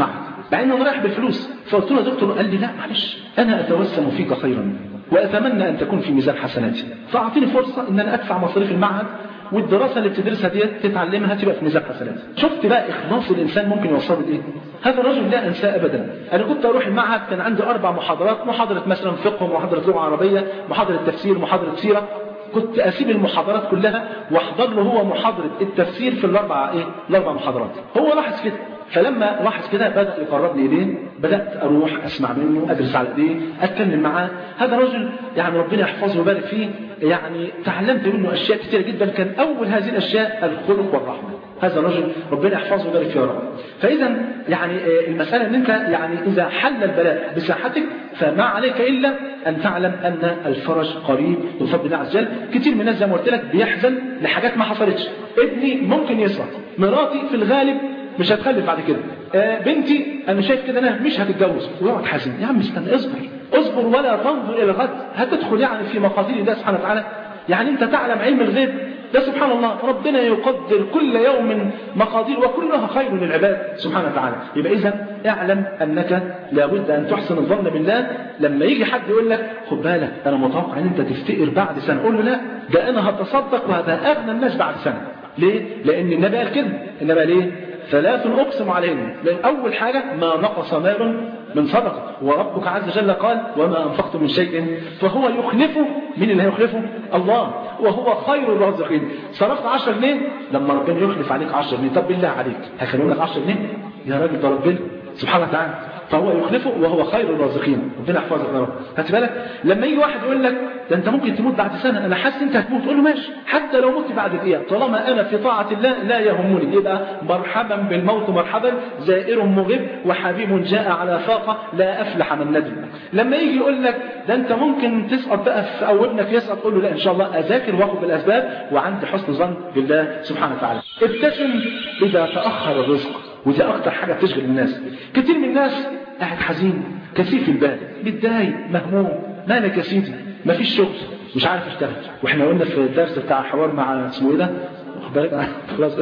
مع ان انا رايح بالفلوس فقلت له يا دكتور قال لي لا معلش انا اتوسم فيك خيرا واتمنى ان تكون في ميزان حسناتي فاعطيني فرصه ان انا ادفع مصاريف المعهد والدراسه اللي بتدرسها ديت تتعلمها تبقى في ميزان حسناتي شفت بقى اخلاص الانسان ممكن يوصل لايه هذا الرجل لا انساه ابدا انا كنت اروح المعهد كان عندي اربع محاضرات محاضره مثلا فقه محاضره لغه عربيه محاضره تفسير محاضره سيره كنت اسيب المحاضرات كلها واحضر له هو محاضره التفسير في الاربع ايه الاربع محاضرات هو لاحظ كده فلما لاحظ كده بدا يقربني اليه بدات اروح اسمع منه ادرس على ايديه اتكلم معاه هذا رجل يعني ربنا يحفظه ويبارك فيه يعني تعلمت منه اشياء كثيره جدا كان اول هذه الاشياء الخلق والرحمه هذا الرجل ربنا يحفظه ويبارك فيه يا رب فاذا يعني المساله ان انت يعني اذا حل البلاء بساحتك فما عليك الا ان تعلم ان الفرج قريب بفضل الله عز وجل كتير من الناس زي ما قلت لك بيحزن لحاجات ما حصلتش ابني ممكن يسرق مراتي في الغالب مش هتخلف بعد كده آه بنتي انا شايف كده انها مش هتتجوز ويقعد حزين يا عم استنى اصبر اصبر ولا تنظر الى الغد هتدخل يعني في مقادير الله سبحانه وتعالى يعني انت تعلم علم الغيب ده سبحان الله ربنا يقدر كل يوم مقادير وكلها خير للعباد سبحانه وتعالى يبقى اذا اعلم انك لابد ان تحسن الظن بالله لما يجي حد يقول لك خد بالك انا متوقع ان انت تفتقر بعد سنه قول له لا ده انا هتصدق وهبقى اغنى الناس بعد سنه ليه؟ لان النبي قال كده النبي قال ايه؟ ثلاث أقسم عليهم لأن أول حاجة ما نقص مال من صدقة وربك عز وجل قال وما أنفقت من شيء فهو يخلفه من اللي هيخلفه الله وهو خير الرازقين صرفت 10 جنيه لما ربنا يخلف عليك 10 جنيه طب بالله عليك هيخليهم لك 10 جنيه يا راجل ده ربنا سبحانه وتعالى فهو يخلفه وهو خير الرازقين ربنا يحفظك يا رب هات بالك لما يجي واحد يقول لك ده انت ممكن تموت بعد سنه انا حاسس انت هتموت تقول له ماشي حتى لو مت بعد دقيقه طالما انا في طاعه الله لا يهمني يبقى مرحبا بالموت مرحبا زائر مغب وحبيب جاء على فاقه لا افلح من ندم لما يجي يقول لك ده انت ممكن تسقط بقى في او ابنك يسقط تقول له لا ان شاء الله اذاكر واخد بالاسباب وعندي حسن ظن بالله سبحانه وتعالى ابتسم اذا تاخر الرزق ودي اكتر حاجه بتشغل الناس كتير من الناس قاعد حزين كثيف البال متضايق مهموم مالك يا سيدي مفيش شغل مش عارف اشتغل واحنا قلنا في الدرس بتاع الحوار مع اسمه ايه ده واخد بالك خلاص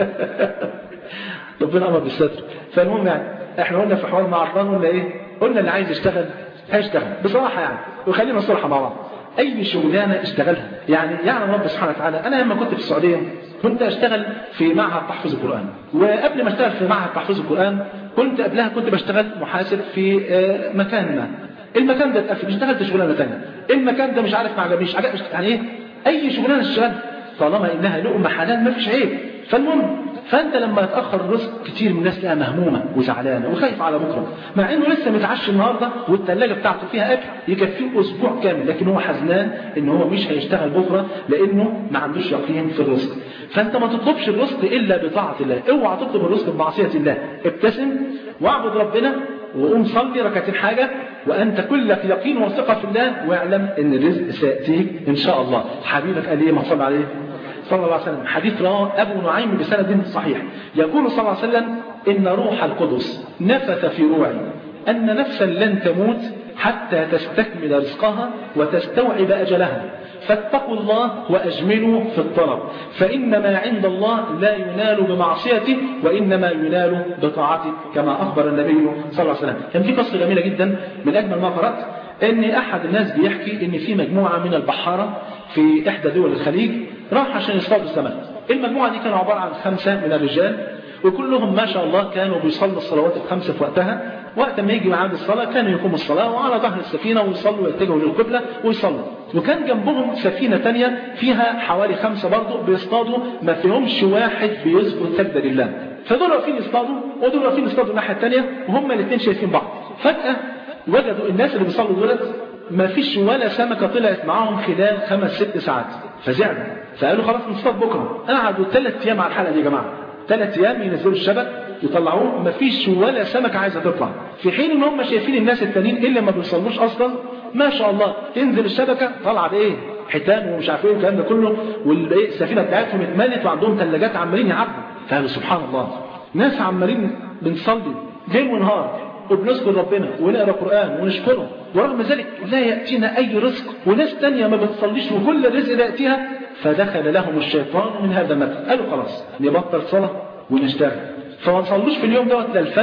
ربنا امر بالستر فالمهم يعني احنا قلنا في حوار مع عرفان قلنا ايه قلنا اللي عايز يشتغل هيشتغل بصراحه يعني وخلينا نصرح مع بعض اي شغلانه اشتغلها يعني يعلم رب سبحانه وتعالى انا لما كنت في السعوديه كنت اشتغل في معهد تحفيظ القران وقبل ما اشتغل في معهد تحفيظ القران كنت قبلها كنت بشتغل محاسب في مكان ما المكان ده اتقفل اشتغلت شغلانه ثانيه المكان ده مش عارف ما عجبنيش يعني ايه اي شغلانه اشتغلت طالما انها لقمه حلال ما فيش عيب فالمهم فانت لما يتاخر الرزق كتير من الناس تلاقيها مهمومه وزعلانه وخايف على بكره مع انه لسه متعشى النهارده والثلاجه بتاعته فيها اكل يكفيه اسبوع كامل لكن هو حزنان ان هو مش هيشتغل بكره لانه ما عندوش يقين في الرزق فانت ما تطلبش الرزق الا بطاعه الله اوعى تطلب الرزق بمعصيه الله ابتسم واعبد ربنا وقوم صلي ركعتين حاجة وأنت كلك يقين وثقة في الله واعلم أن الرزق سيأتيك إن شاء الله حبيبك قال إيه ما صلى عليه صلى الله عليه وسلم حديث رواه أبو نعيم بسند صحيح يقول صلى الله عليه وسلم إن روح القدس نفث في روعي أن نفسا لن تموت حتى تستكمل رزقها وتستوعب أجلها فاتقوا الله وأجملوا في الطلب فإن ما عند الله لا ينال بمعصيته وإنما ينال بطاعته كما أخبر النبي صلى الله عليه وسلم كان في قصة جميلة جدا من أجمل ما قرأت ان احد الناس بيحكي ان في مجموعة من البحارة في احدى دول الخليج راح عشان يصطادوا السمك المجموعة دي كانوا عبارة عن خمسة من الرجال وكلهم ما شاء الله كانوا بيصلوا الصلوات الخمسة في وقتها وقت ما يجي ميعاد الصلاة كانوا يقوموا الصلاة وعلى ظهر السفينة ويصلوا ويتجهوا للقبلة ويصلوا وكان جنبهم سفينة تانية فيها حوالي خمسة برضه بيصطادوا ما فيهمش واحد بيذكر سجدة لله فدول واقفين يصطادوا ودول واقفين يصطادوا الناحية التانية وهم الاثنين شايفين بعض فجأة وجدوا الناس اللي بيصلوا دولت ما فيش ولا سمكة طلعت معاهم خلال خمس ست ساعات فزعلوا فقالوا خلاص نصطاد بكرة قعدوا ثلاث أيام على الحلقة دي يا جماعة ثلاث أيام ينزلوا الشبك يطلعوه ما فيش ولا سمكة عايزة تطلع في حين ان هم شايفين الناس التانيين اللي ما بيصلوش اصلا ما شاء الله تنزل الشبكة طالعة بايه حيتان ومش عارف ايه والكلام ده كله والسفينة بتاعتهم اتملت وعندهم ثلاجات عمالين يعبوا فقالوا سبحان الله ناس عمالين بنصلي ليل ونهار وبنذكر ربنا ونقرا قران ونشكره ورغم ذلك لا ياتينا اي رزق وناس تانية ما بتصليش وكل الرزق لا ياتيها فدخل لهم الشيطان من هذا المثل قالوا خلاص نبطل صلاه ونشتغل فما نصلوش في اليوم دوت لا الفجر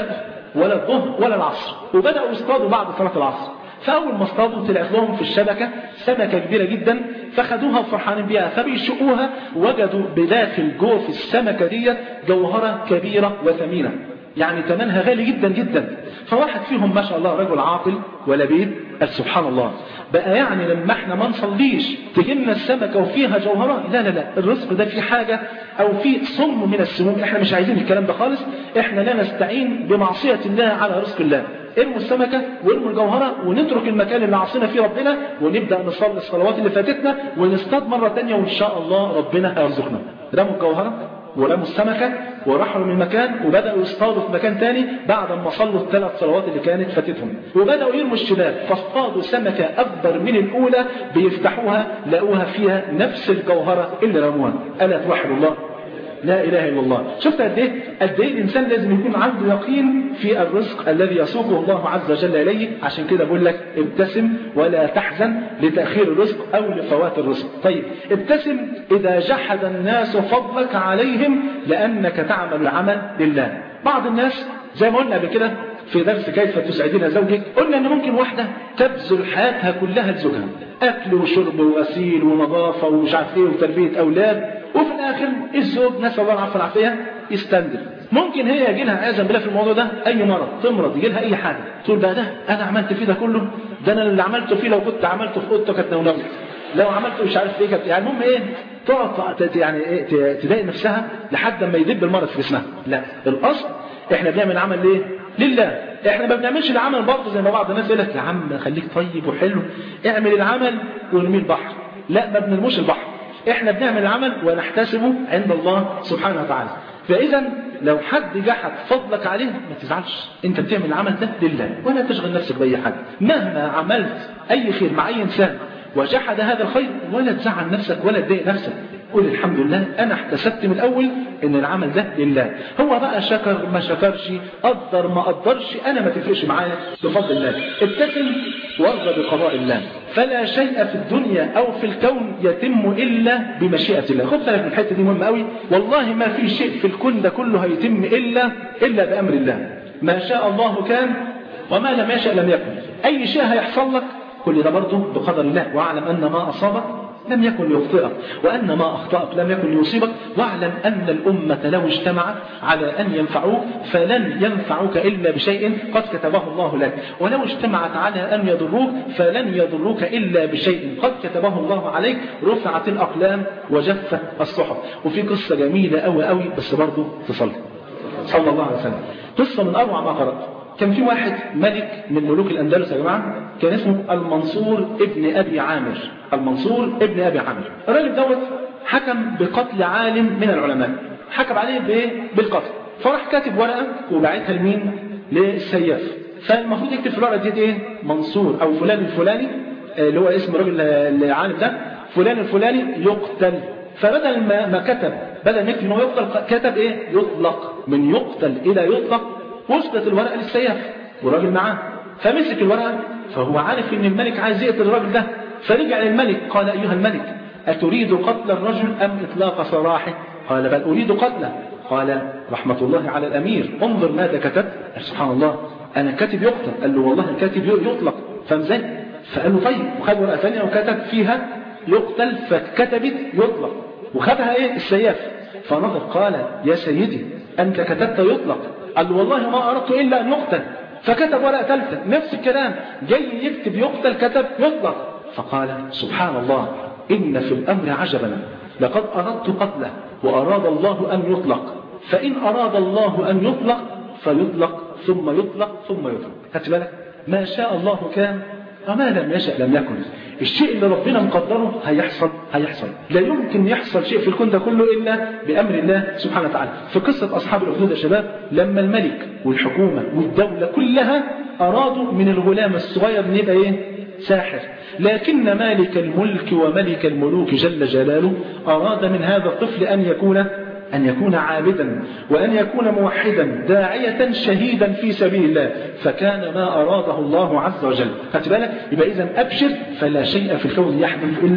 ولا الظهر ولا العصر وبدأوا يصطادوا بعد صلاة العصر فأول ما اصطادوا طلعت لهم في الشبكة سمكة كبيرة جدا فخدوها وفرحانين بيها فبيشقوها وجدوا بداخل جوف السمكة ديت جوهرة كبيرة وثمينة يعني ثمنها غالي جدا جدا فواحد فيهم ما شاء الله رجل عاقل ولبيب قال سبحان الله بقى يعني لما احنا ما نصليش تجي لنا السمكه وفيها جوهره لا لا لا الرزق ده فيه حاجه او فيه صم من السموم احنا مش عايزين الكلام ده خالص احنا لا نستعين بمعصيه الله على رزق الله ارموا السمكه وارموا الجوهره ونترك المكان اللي عصينا فيه ربنا ونبدا نصلي الصلوات اللي فاتتنا ونصطاد مره ثانيه وان شاء الله ربنا هيرزقنا رموا الجوهره ورموا السمكة ورحلوا من مكان وبدأوا يصطادوا في مكان تاني بعد ما صلوا الثلاث صلوات اللي كانت فاتتهم وبدأوا يرموا الشباب فاصطادوا سمكة أكبر من الأولى بيفتحوها لقوها فيها نفس الجوهرة اللي رموها ألا توحد الله لا إله إلا الله شفت قد إيه قد إيه الإنسان لازم يكون عنده يقين في الرزق الذي يسوقه الله عز وجل إليه عشان كده بقول لك ابتسم ولا تحزن لتأخير الرزق أو لفوات الرزق طيب ابتسم إذا جحد الناس فضلك عليهم لأنك تعمل العمل لله بعض الناس زي ما قلنا قبل كده في درس كيف تسعدين زوجك قلنا ان ممكن واحده تبذل حياتها كلها لزوجها اكل وشرب وغسيل ونظافه ومش عارف ايه وتربيه اولاد وفي الاخر الزوج نسال الله العافيه والعافيه يستندل ممكن هي يجي لها عياذا بالله في الموضوع ده اي مرض تمرض يجي لها اي حاجه تقول بقى ده انا عملت فيه ده كله ده انا اللي عملته فيه لو كنت عملته في اوضته كانت نونوت لو عملت مش عارف ايه كانت يعني المهم ايه تقعد يعني ايه تضايق نفسها لحد ما يدب المرض في جسمها لا الاصل احنا بنعمل عمل ليه لله احنا ما بنعملش العمل برضه زي ما بعض الناس يقول لك يا عم خليك طيب وحلو اعمل العمل ونرميه البحر لا ما بنرموش البحر احنا بنعمل العمل ونحتسبه عند الله سبحانه وتعالى فاذا لو حد جحد فضلك عليه ما تزعلش انت بتعمل العمل ده لله ولا تشغل نفسك باي حاجه مهما عملت اي خير مع اي انسان وجحد هذا الخير ولا تزعل نفسك ولا تضايق نفسك قول الحمد لله انا احتسبت من الاول ان العمل ده لله هو بقى شكر ما شكرش قدر ما قدرش انا ما تفرقش معايا بفضل الله ابتسم وارضى بقضاء الله فلا شيء في الدنيا او في الكون يتم الا بمشيئه الله خد بالك من الحته دي مهمه قوي والله ما في شيء في الكون ده كله هيتم الا الا بامر الله ما شاء الله كان وما لم يشاء لم يكن اي شيء هيحصل لك كل ده برضه بقدر الله واعلم ان ما اصابك لم يكن ليخطئك وأن ما أخطأك لم يكن ليصيبك واعلم أن الأمة لو اجتمعت على أن ينفعوك فلن ينفعوك إلا بشيء قد كتبه الله لك ولو اجتمعت على أن يضروك فلن يضروك إلا بشيء قد كتبه الله عليك رفعت الأقلام وجفت الصحف وفي قصة جميلة أوي أوي بس برضه تصلي صلى الله عليه وسلم قصة من أروع ما قرأت كان في واحد ملك من ملوك الأندلس يا جماعة كان اسمه المنصور ابن أبي عامر المنصور ابن أبي عامر الراجل دوت حكم بقتل عالم من العلماء حكم عليه بإيه؟ بالقتل فراح كاتب ورقة وبعتها لمين للسياف فالمفروض يكتب في الورقة دي ايه منصور أو فلان الفلاني اللي هو اسم الراجل العالم ده فلان الفلاني يقتل فبدل ما ما كتب بدل ما يكتب انه يقتل كتب ايه يطلق من يقتل الى يطلق وصلت الورقه للسياف والراجل معاه فمسك الورقه فهو عارف ان الملك عايز يقتل الراجل ده فرجع للملك قال ايها الملك اتريد قتل الرجل ام اطلاق سراحه قال بل اريد قتله قال رحمه الله على الامير انظر ماذا كتبت سبحان الله انا كاتب يقتل قال له والله الكاتب يطلق فاهم ازاي فقال له طيب وخد ورقه ثانيه وكتب فيها يقتل فكتبت يطلق وخدها ايه السياف فنظر قال يا سيدي انت كتبت يطلق قال له والله ما اردت الا ان يقتل فكتب ورقه ثالثه نفس الكلام جاي يكتب يقتل كتب يطلق فقال سبحان الله ان في الامر عجبا لقد اردت قتله واراد الله ان يطلق فان اراد الله ان يطلق فيطلق ثم يطلق ثم يطلق خدت بالك ما شاء الله كان وما لم يشأ لم يكن الشيء اللي ربنا مقدره هيحصل هيحصل لا يمكن يحصل شيء في الكون ده كله إلا بأمر الله سبحانه وتعالى في قصة أصحاب الأخدود يا شباب لما الملك والحكومة والدولة كلها أرادوا من الغلام الصغير أن يبقى إيه ساحر لكن مالك الملك وملك الملوك جل جلاله أراد من هذا الطفل أن يكون أن يكون عابدا وأن يكون موحدا داعية شهيدا في سبيل الله فكان ما أراده الله عز وجل خدت بالك يبقى إذا أبشر فلا شيء في الكون يحدث إلا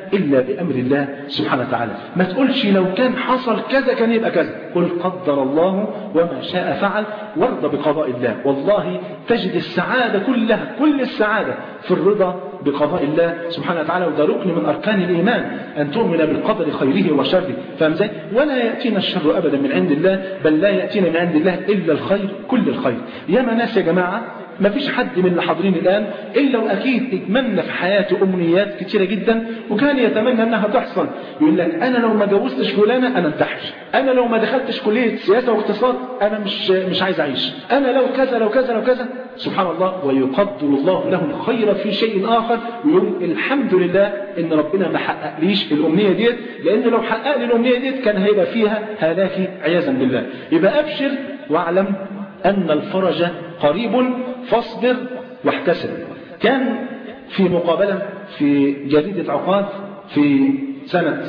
إلا بأمر الله سبحانه وتعالى ما تقولش لو كان حصل كذا كان يبقى كذا قل قدر الله وما شاء فعل وارضى بقضاء الله والله تجد السعادة كلها كل السعادة في الرضا بقضاء الله سبحانه وتعالى وده ركن من أركان الإيمان أن تؤمن بالقدر خيره وشره فاهم ازاي؟ ولا يأتينا الشر أبدا من عند الله بل لا يأتينا من عند الله إلا الخير كل الخير ياما ناس يا جماعة ما فيش حد من اللي حاضرين الآن إلا وأكيد اتمنى في حياته أمنيات كتيرة جدا وكان يتمنى أنها تحصل يقول لك أنا لو ما جوزتش فلانة أنا انتحر أنا لو ما دخلتش كلية سياسة واقتصاد أنا مش مش عايز أعيش أنا لو كذا لو كذا لو كذا سبحان الله ويقدر الله له الخير في شيء آخر ويقول الحمد لله إن ربنا ما حققليش الأمنية ديت لأن لو حقق لي الأمنية ديت كان هيبقى فيها هلاكي عياذا بالله يبقى أبشر واعلم أن الفرج قريب فاصبر واحتسب كان في مقابلة في جريدة عقاد في سنة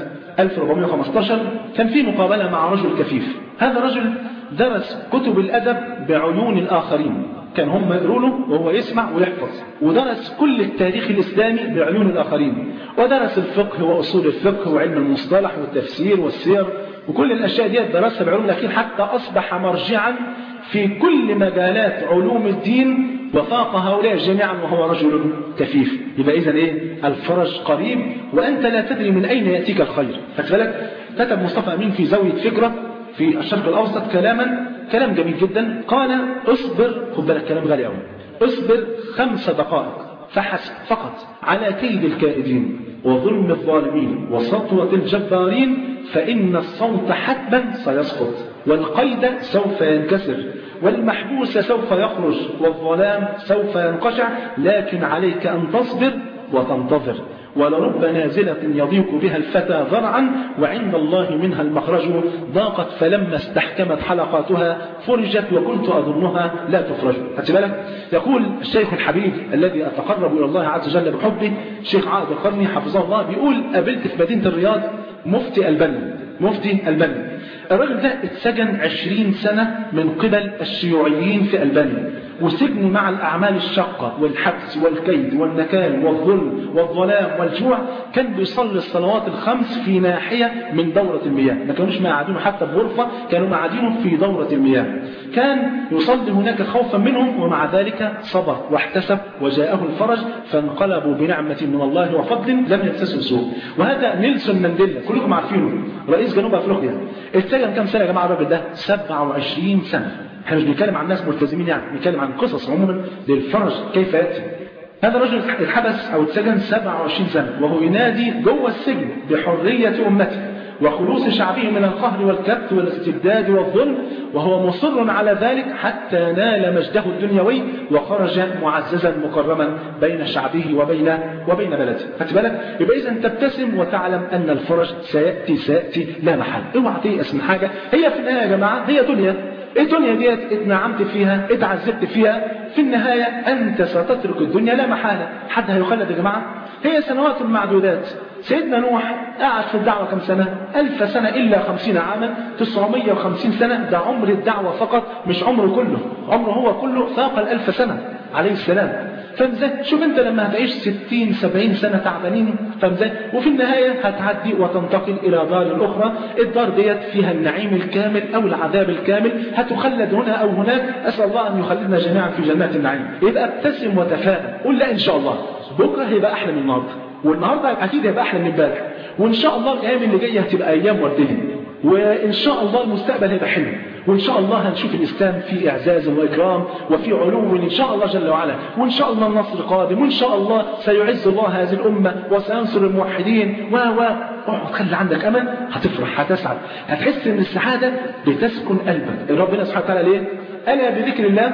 1415 كان في مقابلة مع رجل كفيف هذا الرجل درس كتب الأدب بعيون الآخرين كان هم يقروا له وهو يسمع ويحفظ ودرس كل التاريخ الإسلامي بعيون الآخرين ودرس الفقه وأصول الفقه وعلم المصطلح والتفسير والسير وكل الأشياء دي درسها بعلوم الأخير حتى أصبح مرجعا في كل مجالات علوم الدين وفاق هؤلاء جميعا وهو رجل كفيف يبقى إذا إيه الفرج قريب وأنت لا تدري من أين يأتيك الخير فكذلك كتب مصطفى أمين في زاوية فكرة في الشرق الأوسط كلاما كلام جميل جدا قال اصبر خد بالك كلام غالي قوي اصبر خمس دقائق فحسب فقط على كيد الكائدين وظلم الظالمين وسطوة الجبارين فإن الصوت حتما سيسقط والقيد سوف ينكسر والمحبوس سوف يخرج والظلام سوف ينقشع لكن عليك أن تصبر وتنتظر ولرب نازلة يضيق بها الفتى ذرعا وعند الله منها المخرج ضاقت فلما استحكمت حلقاتها فرجت وكنت أظنها لا تفرج بالك يقول الشيخ الحبيب الذي أتقرب إلى الله عز وجل بحبه الشيخ عائد القرني حفظه الله بيقول قابلت في مدينة الرياض مفتي البنا مفتي البنا الراجل ده اتسجن عشرين سنة من قبل الشيوعيين في ألبانيا وسجن مع الأعمال الشاقة والحبس والكيد والنكال والظلم والظلام والجوع كان بيصلي الصلوات الخمس في ناحية من دورة المياه ما كانوش مقعدينه حتى بغرفة كانوا مقعدينه في دورة المياه كان يصلي هناك خوفا منهم ومع ذلك صبر واحتسب وجاءه الفرج فانقلبوا بنعمة من الله وفضل لم يمسسوا سوء وهذا نيلسون مانديلا كلكم عارفينه رئيس جنوب افريقيا اتسجن كم سنة يا جماعة الراجل ده 27 سنة احنا مش بنتكلم عن ناس ملتزمين يعني بنتكلم عن قصص عموما للفرج كيف ياتي هذا الرجل اتحبس او اتسجن 27 سنه وهو ينادي جوه السجن بحريه امته وخلوص شعبه من القهر والكبت والاستبداد والظلم وهو مصر على ذلك حتى نال مجده الدنيوي وخرج معززا مكرما بين شعبه وبين وبين بلده خدت بالك يبقى اذا تبتسم وتعلم ان الفرج سياتي سياتي لا محل اوعى تيأس من حاجه هي في النهايه يا جماعه هي دنيا الدنيا ديت اتنعمت فيها اتعذبت فيها في النهاية أنت ستترك الدنيا لا محالة حد هيخلد يا جماعة هي سنوات معدودات سيدنا نوح قعد في الدعوة كم سنة ألف سنة إلا خمسين عاما تسعمية وخمسين سنة ده عمر الدعوة فقط مش عمره كله عمره هو كله فاق الألف سنة عليه السلام فمزاي شوف انت لما هتعيش ستين سبعين سنة تعبانين فمزاي وفي النهاية هتعدي وتنتقل إلى دار أخرى الدار ديت فيها النعيم الكامل أو العذاب الكامل هتخلد هنا أو هناك أسأل الله أن يخلدنا جميعا في جنات النعيم يبقى ابتسم وتفائل قول لا إن شاء الله بكرة هيبقى أحلى من النهارده والنهارده أكيد هيبقى أحلى من امبارح وإن شاء الله الأيام اللي جاية هتبقى أيام وردية وإن شاء الله المستقبل هيبقى حلو وإن شاء الله هنشوف الإسلام في إعزاز وإكرام وفي علو إن شاء الله جل وعلا وإن شاء الله النصر قادم وإن شاء الله سيعز الله هذه الأمة وسينصر الموحدين و و اقعد خلي عندك أمل هتفرح هتسعد هتحس إن السعادة بتسكن قلبك ربنا سبحانه وتعالى ليه؟ ألا بذكر الله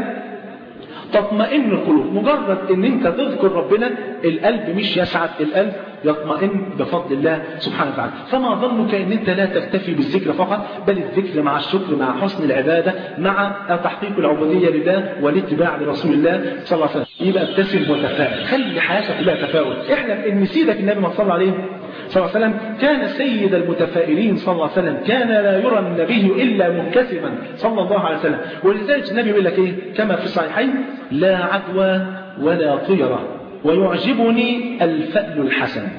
تطمئن القلوب مجرد ان انت تذكر ربنا القلب مش يسعد القلب يطمئن بفضل الله سبحانه وتعالى فما ظنك ان انت لا تكتفي بالذكر فقط بل الذكر مع الشكر مع حسن العبادة مع تحقيق العبودية لله والاتباع لرسول الله صلى الله عليه وسلم يبقى ابتسم وتفائل خلي حياتك كلها تفاؤل احلم ان سيدك النبي ما صلى عليه صلى الله عليه وسلم كان سيد المتفائلين صلى الله عليه وسلم كان لا يرى النبي إلا منكسما صلى الله عليه وسلم ولذلك النبي يقول لك إيه كما في الصحيحين لا عدوى ولا طيرة ويعجبني الفأل الحسن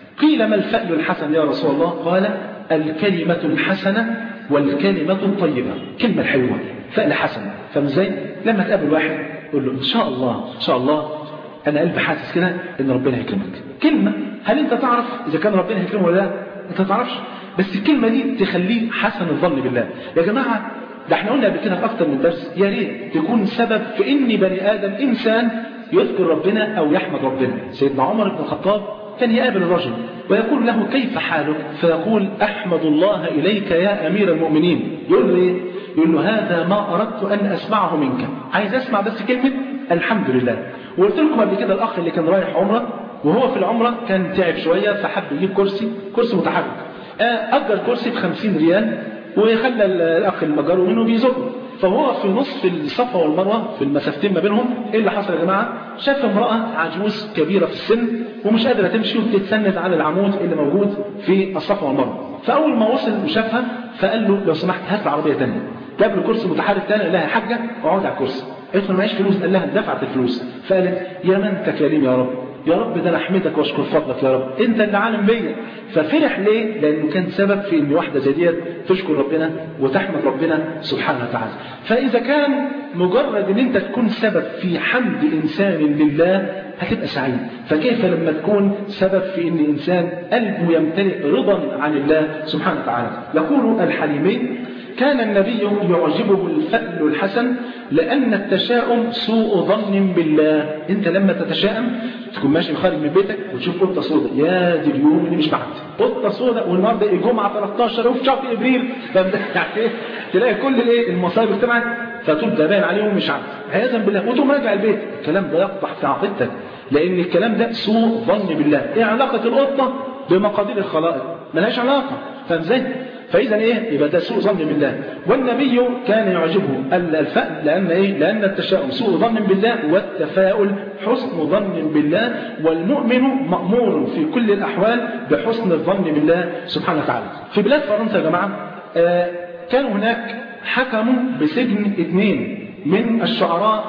قيل ما الفأل الحسن يا رسول الله قال الكلمة الحسنة والكلمة الطيبة كلمة حلوة فأل حسن فاهم ازاي لما تقابل واحد قول له ان شاء الله ان شاء الله انا قلبي حاسس كده ان ربنا هيكرمك كلمة هل انت تعرف اذا كان ربنا هيكرمه ولا لا انت ما تعرفش بس الكلمة دي تخليه حسن الظن بالله يا جماعة ده احنا قلنا قبل كده في اكتر من درس يا ريت تكون سبب في ان بني ادم انسان يذكر ربنا او يحمد ربنا سيدنا عمر بن الخطاب كان يقابل الرجل ويقول له كيف حالك فيقول احمد الله اليك يا امير المؤمنين يقول له ايه يقول له هذا ما اردت ان اسمعه منك عايز اسمع بس كلمه الحمد لله وقلت لكم قبل كده الاخ اللي كان رايح عمره وهو في العمره كان تعب شويه فحب يجيب كرسي كرسي متحرك اجر كرسي ب 50 ريال وخلى الاخ المجار منه بيزقه فهو في نصف الصفا والمروه في المسافتين ما بينهم ايه اللي حصل يا جماعه شاف امراه عجوز كبيره في السن ومش قادره تمشي وبتتسند على العمود اللي موجود في الصفا والمروه فاول ما وصل وشافها فقال له لو سمحت هات لي عربيه ثانيه جاب له كرسي متحرك ثاني قال لها يا حاجه اقعد على الكرسي قالت له معيش فلوس قال لها دفعت الفلوس فقالت يا من انت كريم يا رب يا رب ده انا احمدك واشكر فضلك يا رب انت اللي عالم بيا ففرح ليه لانه كان سبب في ان واحده زي ديت تشكر ربنا وتحمد ربنا سبحانه وتعالى فاذا كان مجرد ان انت تكون سبب في حمد انسان لله هتبقى سعيد فكيف لما تكون سبب في ان انسان قلبه يمتلئ رضا عن الله سبحانه وتعالى يقول الحليمين كان النبي يعجبه الفأل الحسن لأن التشاؤم سوء ظن بالله أنت لما تتشائم تكون ماشي خارج من بيتك وتشوف قطة سوداء يا دي اليوم اللي مش معدي قطة سوداء والنهارده الجمعة 13 وفي شهر إبريل يعني تلاقي كل الايه المصايب اجتمعت فتقول ده باين عليهم مش عارف عياذا بالله وتقوم راجع البيت الكلام ده يقطع في عقيدتك لأن الكلام ده سوء ظن بالله إيه علاقة القطة بمقادير الخلائق ملهاش علاقة فاهم ازاي؟ فإذا إيه يبقى ده سوء ظن بالله والنبي كان يعجبه الفأل لأن إيه لأن التشاؤم سوء ظن بالله والتفاؤل حسن ظن بالله والمؤمن مأمور في كل الأحوال بحسن الظن بالله سبحانه وتعالى في بلاد فرنسا يا جماعة آه كان هناك حكموا بسجن اثنين من الشعراء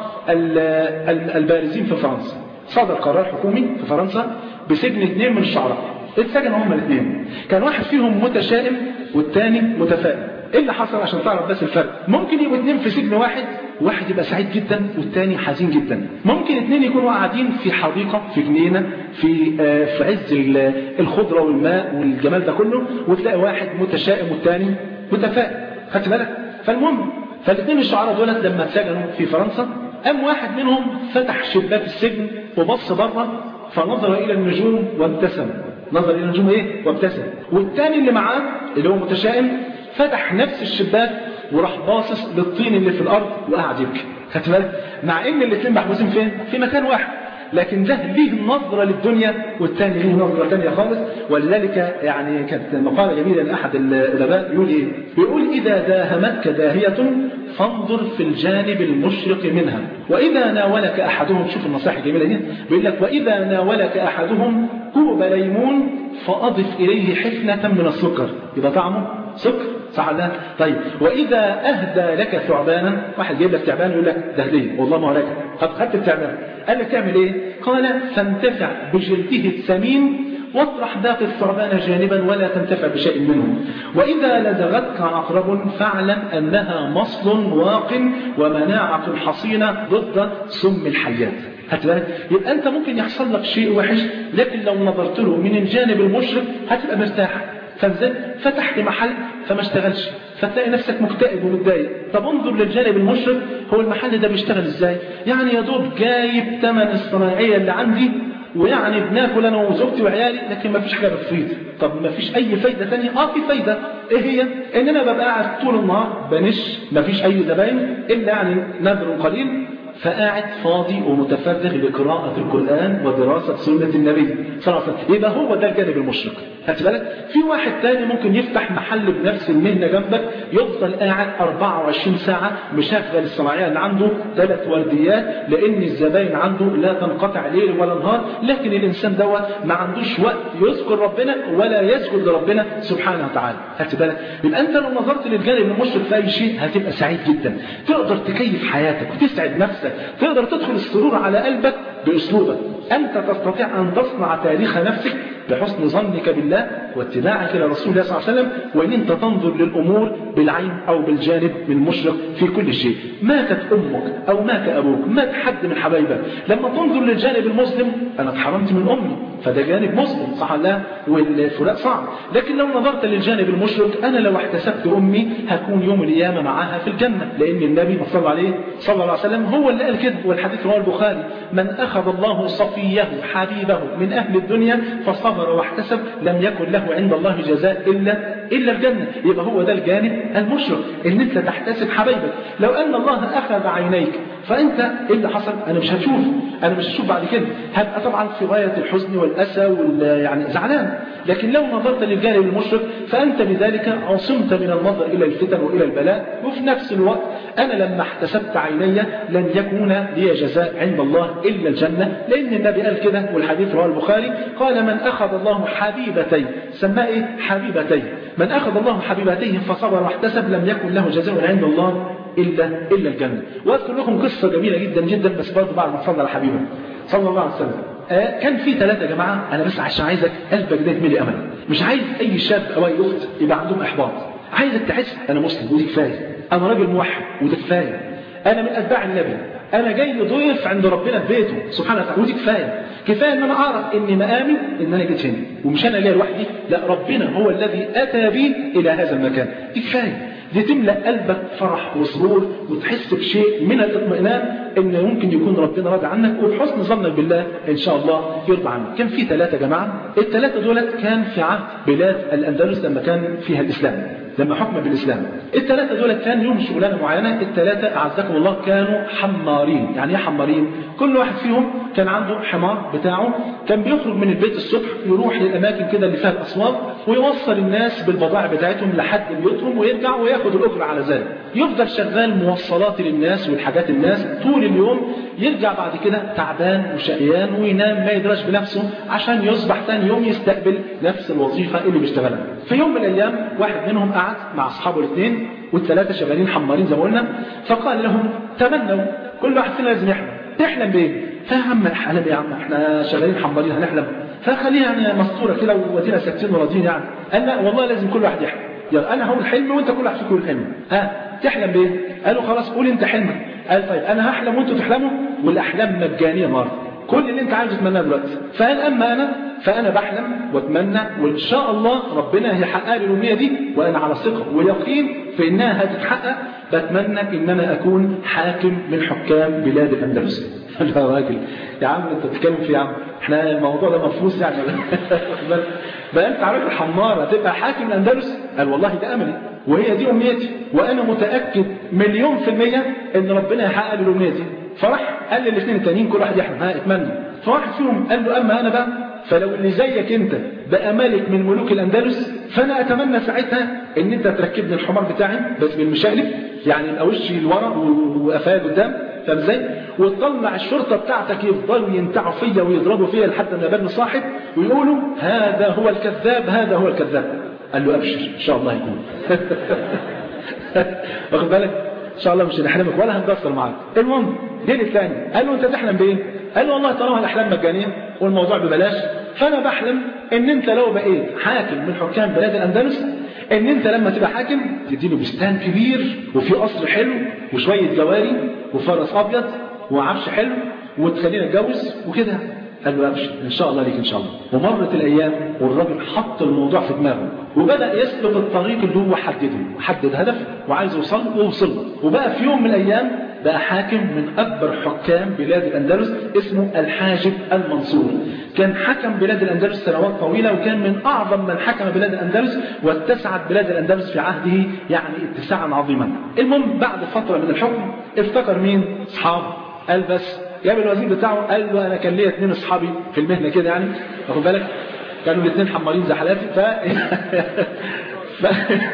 البارزين في فرنسا صدر قرار حكومي في فرنسا بسجن اثنين من الشعراء اتسجنوا هما الاثنين كان واحد فيهم متشائم والتاني متفائل ايه اللي حصل عشان تعرف بس الفرق ممكن يبقوا اثنين في سجن واحد واحد يبقى سعيد جدا والتاني حزين جدا ممكن اثنين يكونوا قاعدين في حديقه في جنينه في آه في عز الخضره والماء والجمال ده كله وتلاقي واحد متشائم والتاني متفائل خدت بالك فالمهم فالاثنين الشعراء دولت لما اتسجنوا في فرنسا قام واحد منهم فتح شباك السجن وبص بره فنظر الى النجوم وابتسم نظر الى النجوم ايه وابتسم والتاني اللي معاه اللي هو متشائم فتح نفس الشباك وراح باصص للطين اللي في الارض وقعد يبكي خدت بالك مع ان الاثنين محبوسين فين في مكان واحد لكن ده ليه نظرة للدنيا والتاني ليه نظرة تانية خالص ولذلك يعني كانت مقالة جميلة لأحد الأدباء يقول إيه؟ بيقول إذا داهمتك داهية فانظر في الجانب المشرق منها وإذا ناولك أحدهم شوف النصائح الجميلة دي بيقول لك وإذا ناولك أحدهم كوب ليمون فأضف إليه حفنة من السكر يبقى طعمه سكر صح ده طيب وإذا أهدى لك ثعبانا واحد جايب لك ثعبان يقول لك ده هدية والله ما هو لك طب خدت الثعبان قال لك تعمل إيه قال فانتفع بجلده الثمين واطرح باقي الثعبان جانبا ولا تنتفع بشيء منه وإذا لدغتك عقرب فاعلم أنها مصل واق ومناعة حصينة ضد سم الحيات هتبالك يبقى أنت ممكن يحصل لك شيء وحش لكن لو نظرت له من الجانب المشرق هتبقى مرتاح فازاي فتحت محل فما اشتغلش فتلاقي نفسك مكتئب ومتضايق طب انظر للجانب المشرق هو المحل ده بيشتغل ازاي يعني يا دوب جايب ثمن الصناعيه اللي عندي ويعني بناكل انا وزوجتي وعيالي لكن ما فيش حاجه بتفيد طب ما فيش اي فايده ثانيه اه في فايده ايه هي ان انا ببقى قاعد طول النهار بنش ما فيش اي زباين الا يعني نذر قليل فقاعد فاضي ومتفرغ لقراءة القرآن ودراسة سنة النبي صلى الله عليه وسلم يبقى هو ده الجانب المشرق خدت بالك في واحد تاني ممكن يفتح محل بنفس المهنة جنبك يفضل قاعد 24 ساعة مشغل الصناعية اللي عنده ثلاث ورديات لأن الزباين عنده لا تنقطع ليل ولا نهار لكن الإنسان دوت ما عندوش وقت يذكر ربنا ولا يسجد لربنا سبحانه وتعالى خدت بالك يبقى أنت لو نظرت للجانب المشرق في أي شيء هتبقى سعيد جدا تقدر تكيف حياتك وتسعد نفسك تقدر تدخل السرور على قلبك بأسلوبك أنت تستطيع أن تصنع تاريخ نفسك بحسن ظنك بالله واتباعك لرسول الله صلى الله عليه وسلم وان انت تنظر للامور بالعين او بالجانب المشرق في كل شيء ماتت امك او مات ابوك مات حد من حبايبك لما تنظر للجانب المسلم انا اتحرمت من امي فده جانب مسلم صح لا والفراق صعب لكن لو نظرت للجانب المشرق انا لو احتسبت امي هكون يوم القيامه معاها في الجنه لان النبي صلى الله عليه صلى الله عليه وسلم هو اللي قال كده والحديث رواه البخاري من اخذ الله صفيه حبيبه من اهل الدنيا فصبر واحتسب لم يكن له عند الله جزاء الا الا الجنه يبقى هو ده الجانب المشرق ان انت تحتسب حبايبك لو ان الله اخذ عينيك فانت ايه اللي حصل انا مش هشوف انا مش هشوف بعد كده هبقى طبعا في غايه الحزن والاسى وال يعني زعلان لكن لو نظرت للجانب المشرق فانت بذلك عصمت من النظر الى الفتن والى البلاء وفي نفس الوقت انا لما احتسبت عيني لن يكون لي جزاء عند الله الا الجنه لان النبي قال كده والحديث رواه البخاري قال من اخذ الله حبيبتي سماه ايه حبيبتي من اخذ الله حبيبتيه فصبر واحتسب لم يكن له جزاء عند الله الا الا الجنه واذكر لكم قصه جميله جدا جدا بس برضه بعد ما صلى على حبيبه صلى الله عليه وسلم آه كان في ثلاثه يا جماعه انا بس عشان عايزك قلبك ده يتملي امل مش عايز اي شاب او اي اخت يبقى عندهم احباط عايزك تحس انا مسلم ودي كفايه انا راجل موحد وده كفايه انا من اتباع النبي انا جاي ضيف عند ربنا في بيته سبحانه وتعالى ودي كفايه كفايه ان انا اعرف ان مقامي ان انا جيت هنا ومش انا ليا لوحدي لا ربنا هو الذي اتى بي الى هذا المكان دي كفايه دي تملأ قلبك فرح وسرور وتحس بشيء من الاطمئنان ان ممكن يكون ربنا راضي عنك وبحسن ظنك بالله ان شاء الله يرضى عنك. كان في ثلاثه يا جماعه، الثلاثه دولت كان في عهد بلاد الاندلس لما كان فيها الاسلام، لما حكم بالاسلام. الثلاثه دولت كان لهم شغلانه معينه، الثلاثه اعزكم الله كانوا حمارين، يعني ايه حمارين؟ كل واحد فيهم كان عنده حمار بتاعه كان بيخرج من البيت الصبح يروح للاماكن كده اللي فيها الاسواق ويوصل الناس بالبضائع بتاعتهم لحد بيوتهم ويرجع وياخد الاجره على ذلك. يفضل شغال موصلات للناس والحاجات الناس طول اليوم يرجع بعد كده تعبان وشقيان وينام ما يدرش بنفسه عشان يصبح ثاني يوم يستقبل نفس الوظيفه اللي بيشتغلها. في يوم من الايام واحد منهم قعد مع اصحابه الاثنين والثلاثه شغالين حمارين زي ما قلنا فقال لهم تمنوا كل واحد فينا لازم يحلم تحلم بايه؟ فيا عم الحلم يا عم احنا شغالين حمارين هنحلم فخليها يعني مستوره كده وودينا ساكتين وراضيين يعني قال لا والله لازم كل واحد يحلم يلا انا هقول الحلم وانت كل واحد فيكم يقول الحلم ها تحلم بايه؟ قالوا خلاص قول انت حلمك قال طيب انا هحلم وانتوا تحلموا والاحلام مجانيه النهارده كل اللي انت عايزه تتمناه دلوقتي فقال اما انا فانا بحلم واتمنى وان شاء الله ربنا هيحقق لي الامنيه دي وانا على ثقه ويقين في انها هتتحقق بتمنى ان انا اكون حاكم من حكام بلاد الاندلس يا راجل يا عم انت بتتكلم في يا عم احنا الموضوع ده مفروس يعني بقى انت عارف الحمار هتبقى حاكم الاندلس قال والله ده املي وهي دي امنيتي وانا متاكد مليون في الميه ان ربنا هيحقق لي الامنيه دي فراح قال للاثنين التانيين كل واحد يحلم ها اتمنى فواحد فيهم قال له اما انا بقى فلو اللي زيك انت بقى ملك من ملوك الاندلس فانا اتمنى ساعتها ان انت تركبني الحمار بتاعي بس بالمشقلب يعني يبقى وشي لورا وقفايا قدام فاهم ازاي؟ وتطلع الشرطه بتاعتك يفضلوا ينتعوا فيا ويضربوا فيا لحد ما يبان صاحب ويقولوا هذا هو الكذاب هذا هو الكذاب قال له ابشر ان شاء الله يكون واخد بالك ان شاء الله مش هنحرمك ولا هنقصر معاك المهم جه الثاني قال له انت تحلم بايه قال له والله طالما الاحلام مجانيه والموضوع ببلاش فانا بحلم ان انت لو بقيت حاكم من حكام بلاد الاندلس ان انت لما تبقى حاكم تديله بستان كبير وفي قصر حلو وشويه جواري وفرس ابيض وعفش حلو وتخلينا نتجوز وكده قال له ابشر ان شاء الله ليك ان شاء الله ومرت الايام والراجل حط الموضوع في دماغه وبدا يسلك الطريق اللي هو حدده حدد هدف وعايز يوصل ووصل وبقى في يوم من الايام بقى حاكم من اكبر حكام بلاد الاندلس اسمه الحاجب المنصور كان حكم بلاد الاندلس سنوات طويله وكان من اعظم من حكم بلاد الاندلس واتسعت بلاد الاندلس في عهده يعني اتساعا عظيما المهم بعد فتره من الحكم افتكر مين اصحابه قال بس جاب الوزير بتاعه قال له انا كان ليا اثنين اصحابي في المهنه كده يعني واخد بالك كانوا الاثنين حمالين زي حالاتي ف ف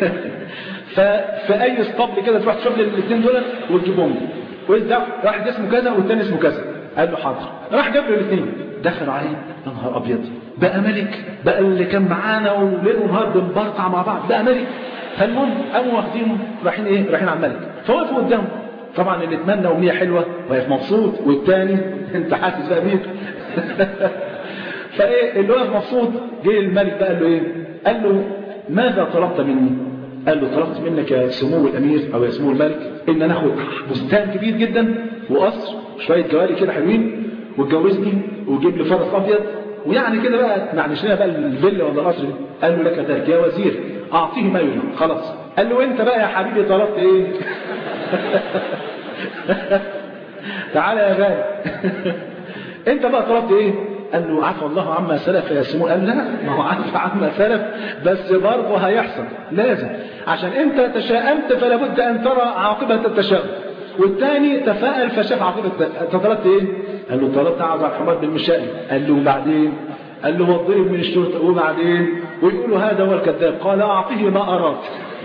ففي اي اسطبل كده تروح تشوف لي الاثنين دول وتجيبهم لي وده واحد اسمه كذا والثاني اسمه كذا قال له حاضر راح جاب له الاثنين دخلوا عليه يا نهار ابيض بقى ملك بقى اللي كان معانا وليل ونهار بنبرطع مع بعض بقى ملك فالمهم قاموا واخدينه رايحين ايه رايحين على الملك فوقفوا قدامه طبعا اللي اتمنى امنيه حلوه واقف مبسوط والتاني انت حاسس بقى مين فايه اللي واقف مبسوط جه الملك بقى قال له ايه قال له ماذا طلبت مني قال له طلبت منك يا سمو الامير او يا سمو الملك ان انا اخد بستان كبير جدا وقصر شويه جواري كده حلوين وتجوزني وجيب لي فرس ابيض ويعني كده بقى معلش لنا بقى الفيلا ولا القصر دي قال له لك ذلك يا وزير اعطيه ما يريد خلاص قال له انت بقى يا حبيبي طلبت ايه تعالى يا غالي انت بقى طلبت ايه قال له عفى الله عما سلف يا سمو قال لا ما هو عفى عما سلف بس برضه هيحصل لازم عشان انت تشاءمت فلا بد ان ترى عاقبه التشاؤم والثاني تفاءل فشاف عاقبه انت طلبت ايه قال له طلبت اعظم الحمار بالمشائي قال له وبعدين قال له واضرب من الشرطه وبعدين ويقولوا هذا هو الكذاب قال اعطيه ما اراد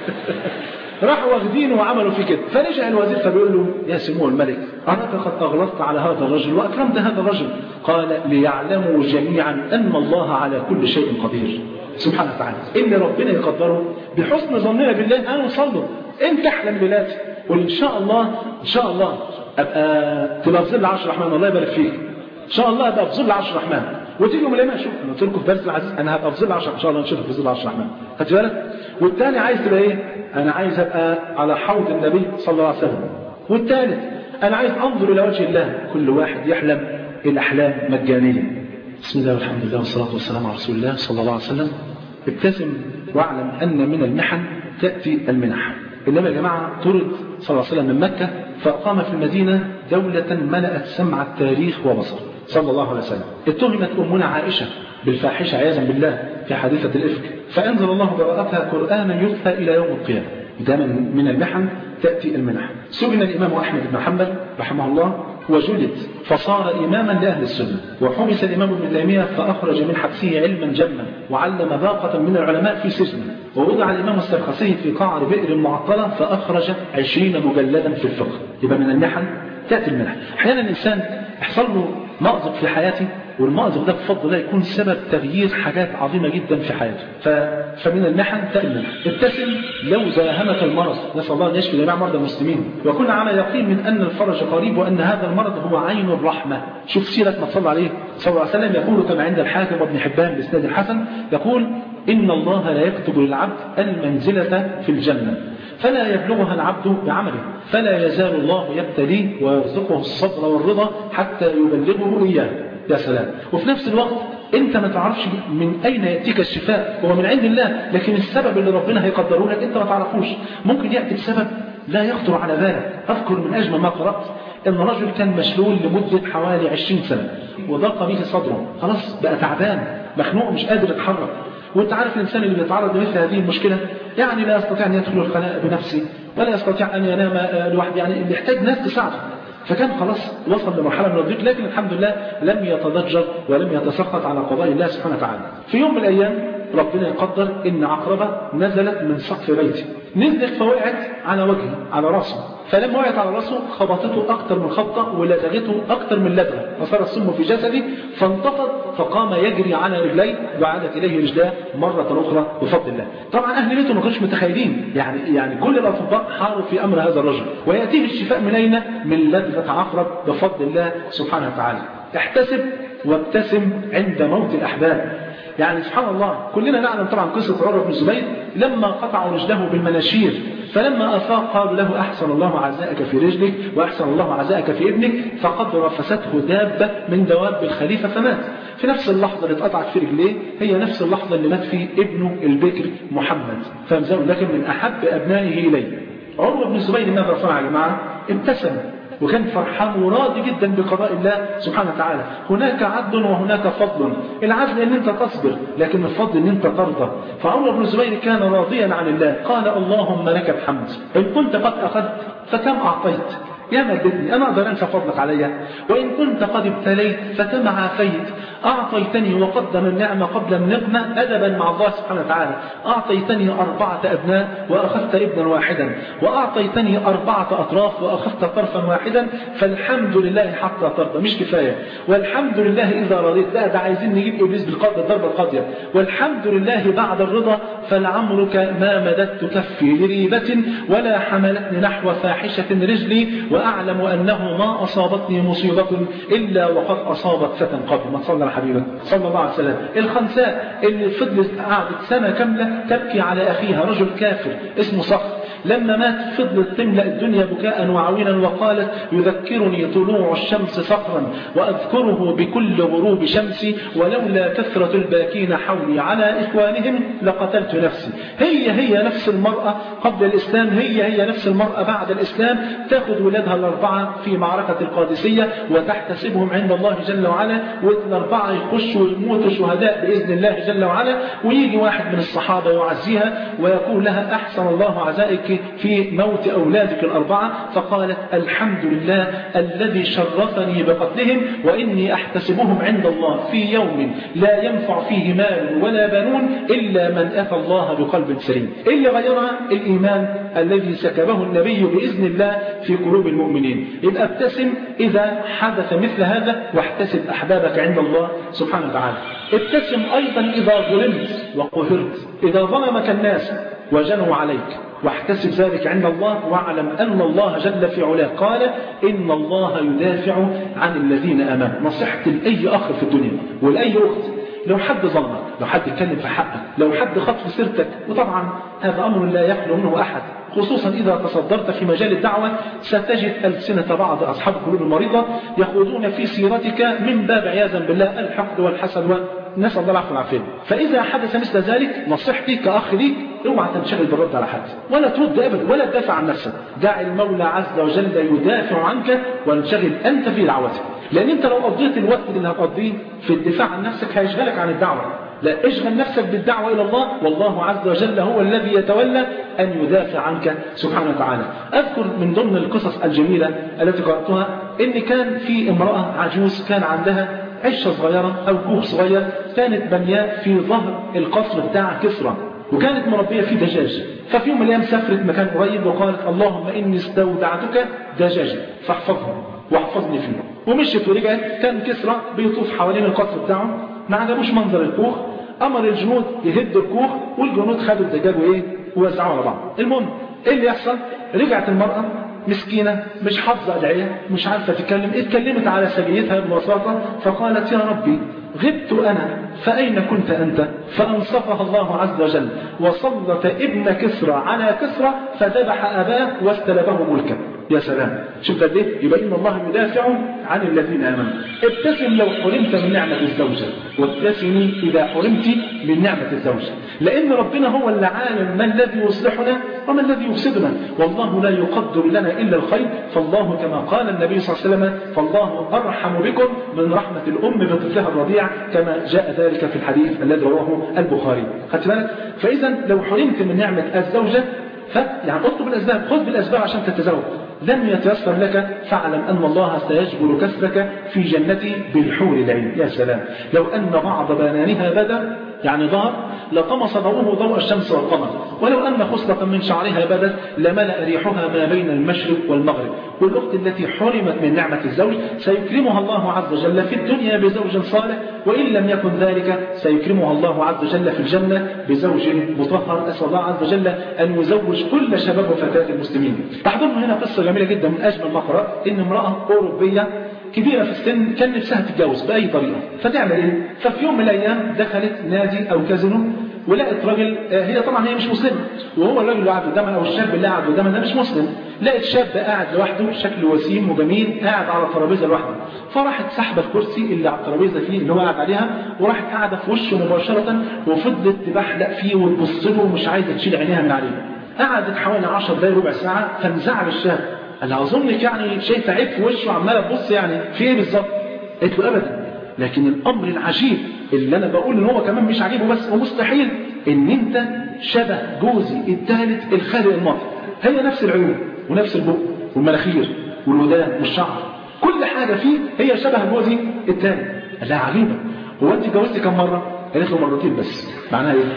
راحوا واخدينه وعملوا فيه كده فرجع الوزير فبيقول له يا سمو الملك أراك قد أغلظت على هذا الرجل وأكرمت هذا الرجل قال ليعلموا جميعا أن الله على كل شيء قدير سبحانه وتعالى إن ربنا يقدره بحسن ظننا بالله أنا وصله أنت احلم بلادي وإن شاء الله إن شاء الله أبقى تبقى في ظل عرش الرحمن الله يبارك فيك إن شاء الله أبقى في ظل عرش الرحمن وتيجي يوم القيامة شوف أنا قلت لكم في درس العزيز أنا هبقى في ظل عرش إن شاء الله نشوفك في ظل عرش الرحمن خدت بالك والثاني عايز تبقى إيه أنا عايز أبقى على حوض النبي صلى الله عليه وسلم والثالث أنا عايز أنظر إلى وجه الله كل واحد يحلم الأحلام مجانية بسم الله والحمد لله والصلاة والسلام على رسول الله صلى الله عليه وسلم ابتسم واعلم أن من المحن تأتي المنح إنما يا جماعة طرد صلى الله عليه وسلم من مكة فأقام في المدينة دولة ملأت سمع التاريخ وبصر صلى الله عليه وسلم اتهمت أمنا عائشة بالفاحشة عياذا بالله في حادثة الإفك فأنزل الله براءتها قرآنا يتلى إلى يوم القيامة ده من من المحن تأتي المنح سجن الإمام أحمد بن حنبل رحمه الله وجلد فصار إماما لأهل السنة وحبس الإمام ابن تيمية فأخرج من حبسه علما جما وعلم باقة من العلماء في سجنه ووضع الإمام السرخسي في قعر بئر معطلة فأخرج عشرين مجلدا في الفقه يبقى من المحن تأتي المنح أحيانا الإنسان يحصل له مأزق في حياته والمأزق ده بفضل الله يكون سبب تغيير حاجات عظيمة جدا في حياته ف... فمن المحن تأتي المنح ابتسم لو زاهمك المرض نسأل الله أن يشفي جميع مرضى المسلمين وكن على يقين من أن الفرج قريب وأن هذا المرض هو عين الرحمة شوف سيرة ما صلى عليه صلى الله عليه وسلم يقول كما عند الحاكم وابن حبان بإسناد الحسن يقول إن الله لا يكتب للعبد المنزلة في الجنة فلا يبلغها العبد بعمله فلا يزال الله يبتليه ويرزقه الصبر والرضا حتى يبلغه إياه يا سلام وفي نفس الوقت انت ما تعرفش من اين ياتيك الشفاء هو من عند الله لكن السبب اللي ربنا هيقدره لك انت ما تعرفوش ممكن ياتي بسبب لا يخطر على بالك اذكر من اجمل ما قرات ان رجل كان مشلول لمده حوالي 20 سنه وضاق به صدره خلاص بقى تعبان مخنوق مش قادر يتحرك وانت عارف الانسان اللي بيتعرض لمثل هذه المشكله يعني لا يستطيع ان يدخل الخلاء بنفسه ولا يستطيع ان ينام لوحده يعني اللي يحتاج ناس تساعده فكان خلاص وصل لمرحلة من الضيق لكن الحمد لله لم يتضجر ولم يتسخط على قضاء الله سبحانه وتعالى في يوم من الأيام ربنا يقدر إن عقربة نزلت من سقف بيته نزلت فوقعت على وجهه على راسه فلما وقعت على راسه خبطته أكثر من خبطة ولدغته أكثر من لدغة فصار السم في جسده فانتفض فقام يجري على رجليه وعادت إليه رجلاه مرة أخرى بفضل الله طبعا أهل بيته ما كانوش متخيلين يعني يعني كل الأطباء حاروا في أمر هذا الرجل ويأتيه الشفاء من أين؟ من لدغة عقرب بفضل الله سبحانه وتعالى احتسب وابتسم عند موت الأحباب يعني سبحان الله كلنا نعلم طبعا قصة عروة بن الزبير لما قطعوا رجله بالمناشير فلما أفاق قالوا له أحسن الله عزائك في رجلك وأحسن الله عزائك في ابنك فقد رفسته دابة من دواب الخليفة فمات في نفس اللحظة اللي اتقطعت في رجليه هي نفس اللحظة اللي مات فيه ابنه البكر محمد فمزاول لكن من أحب أبنائه إليه عروة بن الزبير ماذا صنع يا جماعة؟ ابتسم وكان فرحان وراضي جدا بقضاء الله سبحانه وتعالى هناك عدل وهناك فضل العدل ان انت تصبر لكن الفضل ان انت ترضى فعمر بن الزبير كان راضيا عن الله قال اللهم لك الحمد ان كنت قد اخذت فكم اعطيت يا مددني أنا أقدر أنسى فضلك علي وإن كنت قد ابتليت فكما عافيت أعطيتني وقدم النعمة قبل النقمة أدبا مع الله سبحانه وتعالى أعطيتني أربعة أبناء وأخذت ابنا واحدا وأعطيتني أربعة أطراف وأخذت طرفا واحدا فالحمد لله حتى ترضى مش كفاية والحمد لله إذا رضيت لا ده عايزين نجيب إبليس بالقضاء الضربة القاضية والحمد لله بعد الرضا فلعمرك ما مددت كفي لريبة ولا حملتني نحو فاحشة رجلي وأعلم أنه ما أصابتني مصيبة إلا وقد أصابت فتى قبل ما صلى على حبيبك صلى الله عليه وسلم الخنساء اللي فضلت قعدت سنة كاملة تبكي على أخيها رجل كافر اسمه صخر لما مات فضلت تملأ الدنيا بكاء وعوينا وقالت يذكرني طلوع الشمس صخرا وأذكره بكل غروب شمسي ولولا كثرة الباكين حولي على إخوانهم لقتلت نفسي هي هي نفس المرأة قبل الإسلام هي هي نفس المرأة بعد الإسلام تأخذ ولادها الأربعة في معركة القادسية وتحتسبهم عند الله جل وعلا والأربعة يخشوا ويموتوا شهداء بإذن الله جل وعلا ويجي واحد من الصحابة يعزيها ويقول لها أحسن الله عزائك في موت أولادك الأربعة فقالت الحمد لله الذي شرفني بقتلهم وإني أحتسبهم عند الله في يوم لا ينفع فيه مال ولا بنون إلا من أتى الله بقلب سليم اللي غيرها الإيمان الذي سكبه النبي بإذن الله في قلوب المؤمنين إذ ابتسم إذا حدث مثل هذا واحتسب أحبابك عند الله سبحانه وتعالى ابتسم أيضا إذا ظلمت وقهرت إذا ظلمك الناس وجنوا عليك واحتسب ذلك عند الله واعلم أن الله جل في علاه قال إن الله يدافع عن الذين أمامه نصيحتي لأي أخ في الدنيا ولأي أخت لو حد ظلمك لو حد اتكلم في حقك لو حد خطف سيرتك وطبعا هذا أمر لا يخلو منه أحد خصوصا إذا تصدرت في مجال الدعوة ستجد ألسنة بعض أصحاب القلوب المريضة يخوضون في سيرتك من باب عياذا بالله الحقد والحسد نسأل الله العفو والعافية فإذا حدث مثل ذلك نصيحتي كأخ ليك اوعى تنشغل بالرد على حد ولا ترد أبدا ولا تدافع عن نفسك دع المولى عز وجل يدافع عنك وانشغل أنت في دعوتك لأن أنت لو قضيت الوقت اللي هتقضيه في الدفاع عن نفسك هيشغلك عن الدعوة لا اشغل نفسك بالدعوة إلى الله والله عز وجل هو الذي يتولى أن يدافع عنك سبحانه وتعالى أذكر من ضمن القصص الجميلة التي قرأتها إن كان في امرأة عجوز كان عندها عشة صغيرة أو كوخ صغير كانت بنياء في ظهر القصر بتاع كسرى وكانت مربية فيه دجاج ففي يوم من الأيام سافرت مكان قريب وقالت اللهم إني استودعتك دجاجا فاحفظه واحفظني فيه ومشيت ورجعت كان كسرى بيطوف حوالين القصر بتاعه ما عجبوش منظر الكوخ أمر الجنود يهدوا الكوخ والجنود خدوا الدجاج وإيه ووزعوه على بعض المهم إيه اللي يحصل رجعت المرأة مسكينة مش حافظة أدعية مش عارفة تتكلم اتكلمت على سجيتها ببساطة فقالت يا ربي غبت أنا فأين كنت أنت فأنصفها الله عز وجل وسلط ابن كسرى على كسرى فذبح أباه واستلبه ملكا يا سلام شوف قد ايه يبقى ان الله يدافع عن الذين امنوا ابتسم لو حرمت من نعمه الزوجه وابتسمي اذا حرمت من نعمه الزوجه لان ربنا هو اللي عالم ما الذي يصلحنا وما الذي يفسدنا والله لا يقدر لنا الا الخير فالله كما قال النبي صلى الله عليه وسلم فالله ارحم بكم من رحمه الام بطفلها الرضيع كما جاء ذلك في الحديث الذي رواه البخاري خدت بالك فاذا لو حرمت من نعمه الزوجه ف يعني اطلب الاسباب خذ بالاسباب عشان تتزوج لم يتيسر لك فاعلم أن الله سيجبر كسرك في جنتي بالحور العين يا سلام لو أن بعض بنانها بدا يعني ظهر لطمس ضوءه ضوء الشمس والقمر ولو أن خصلة من شعرها بدت لملأ ريحها ما بين المشرق والمغرب والأخت التي حرمت من نعمة الزوج سيكرمها الله عز وجل في الدنيا بزوج صالح وإن لم يكن ذلك سيكرمها الله عز وجل في الجنة بزوج مطهر أسأل الله عز وجل أن يزوج كل شباب وفتاة المسلمين تحضرنا هنا قصة جميلة جدا من أجمل ما قرأت إن امرأة أوروبية كبيرة في السن كان نفسها تتجوز بأي طريقة فتعمل إيه؟ ففي يوم من الأيام دخلت نادي أو كازينو ولقت راجل هي طبعا هي مش مسلمة وهو الراجل اللي قاعد قدامها أو الشاب اللي قاعد قدامها ده مش مسلم لقت شاب قاعد لوحده شكله وسيم وجميل قاعد على الترابيزة لوحده فراحت سحبة الكرسي اللي على الترابيزة فيه اللي هو قاعد عليها وراحت قاعدة في وشه مباشرة وفضلت تبحلق فيه وتبص له ومش عايزة تشيل عينيها من عليه قعدت حوالي 10 دقايق ربع ساعة فانزعج الشاب قال اظنك يعني شايفه عيب في وشه وعماله تبص يعني في ايه بالظبط؟ قالت له ابدا لكن الامر العجيب اللي انا بقول ان هو كمان مش عجيب وبس ومستحيل ان انت شبه جوزي الثالث الخالق الماضي هي نفس العيون ونفس البق والمناخير والودان والشعر كل حاجه فيه هي شبه جوزي الثالث قال لها عجيبه هو انت اتجوزتي كم مره؟ قالت له مرتين بس معناها ايه؟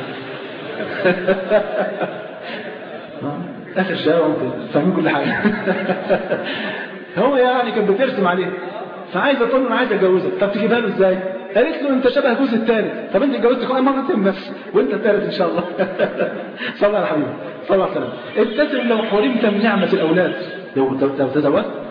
اخر شقاوة وانت فاهمين كل حاجة هو يعني كانت بترسم عليه فعايزة تقول له انا عايز اتجوزك طب تجيبها له ازاي قالت له انت شبه جوز الثالث طب انت اتجوزت كمان مرتين بس وانت الثالث ان شاء الله صلى على حبيبي صلى الله عليه وسلم ابتسم لو حرمت من نعمة الاولاد لو لو تزوجت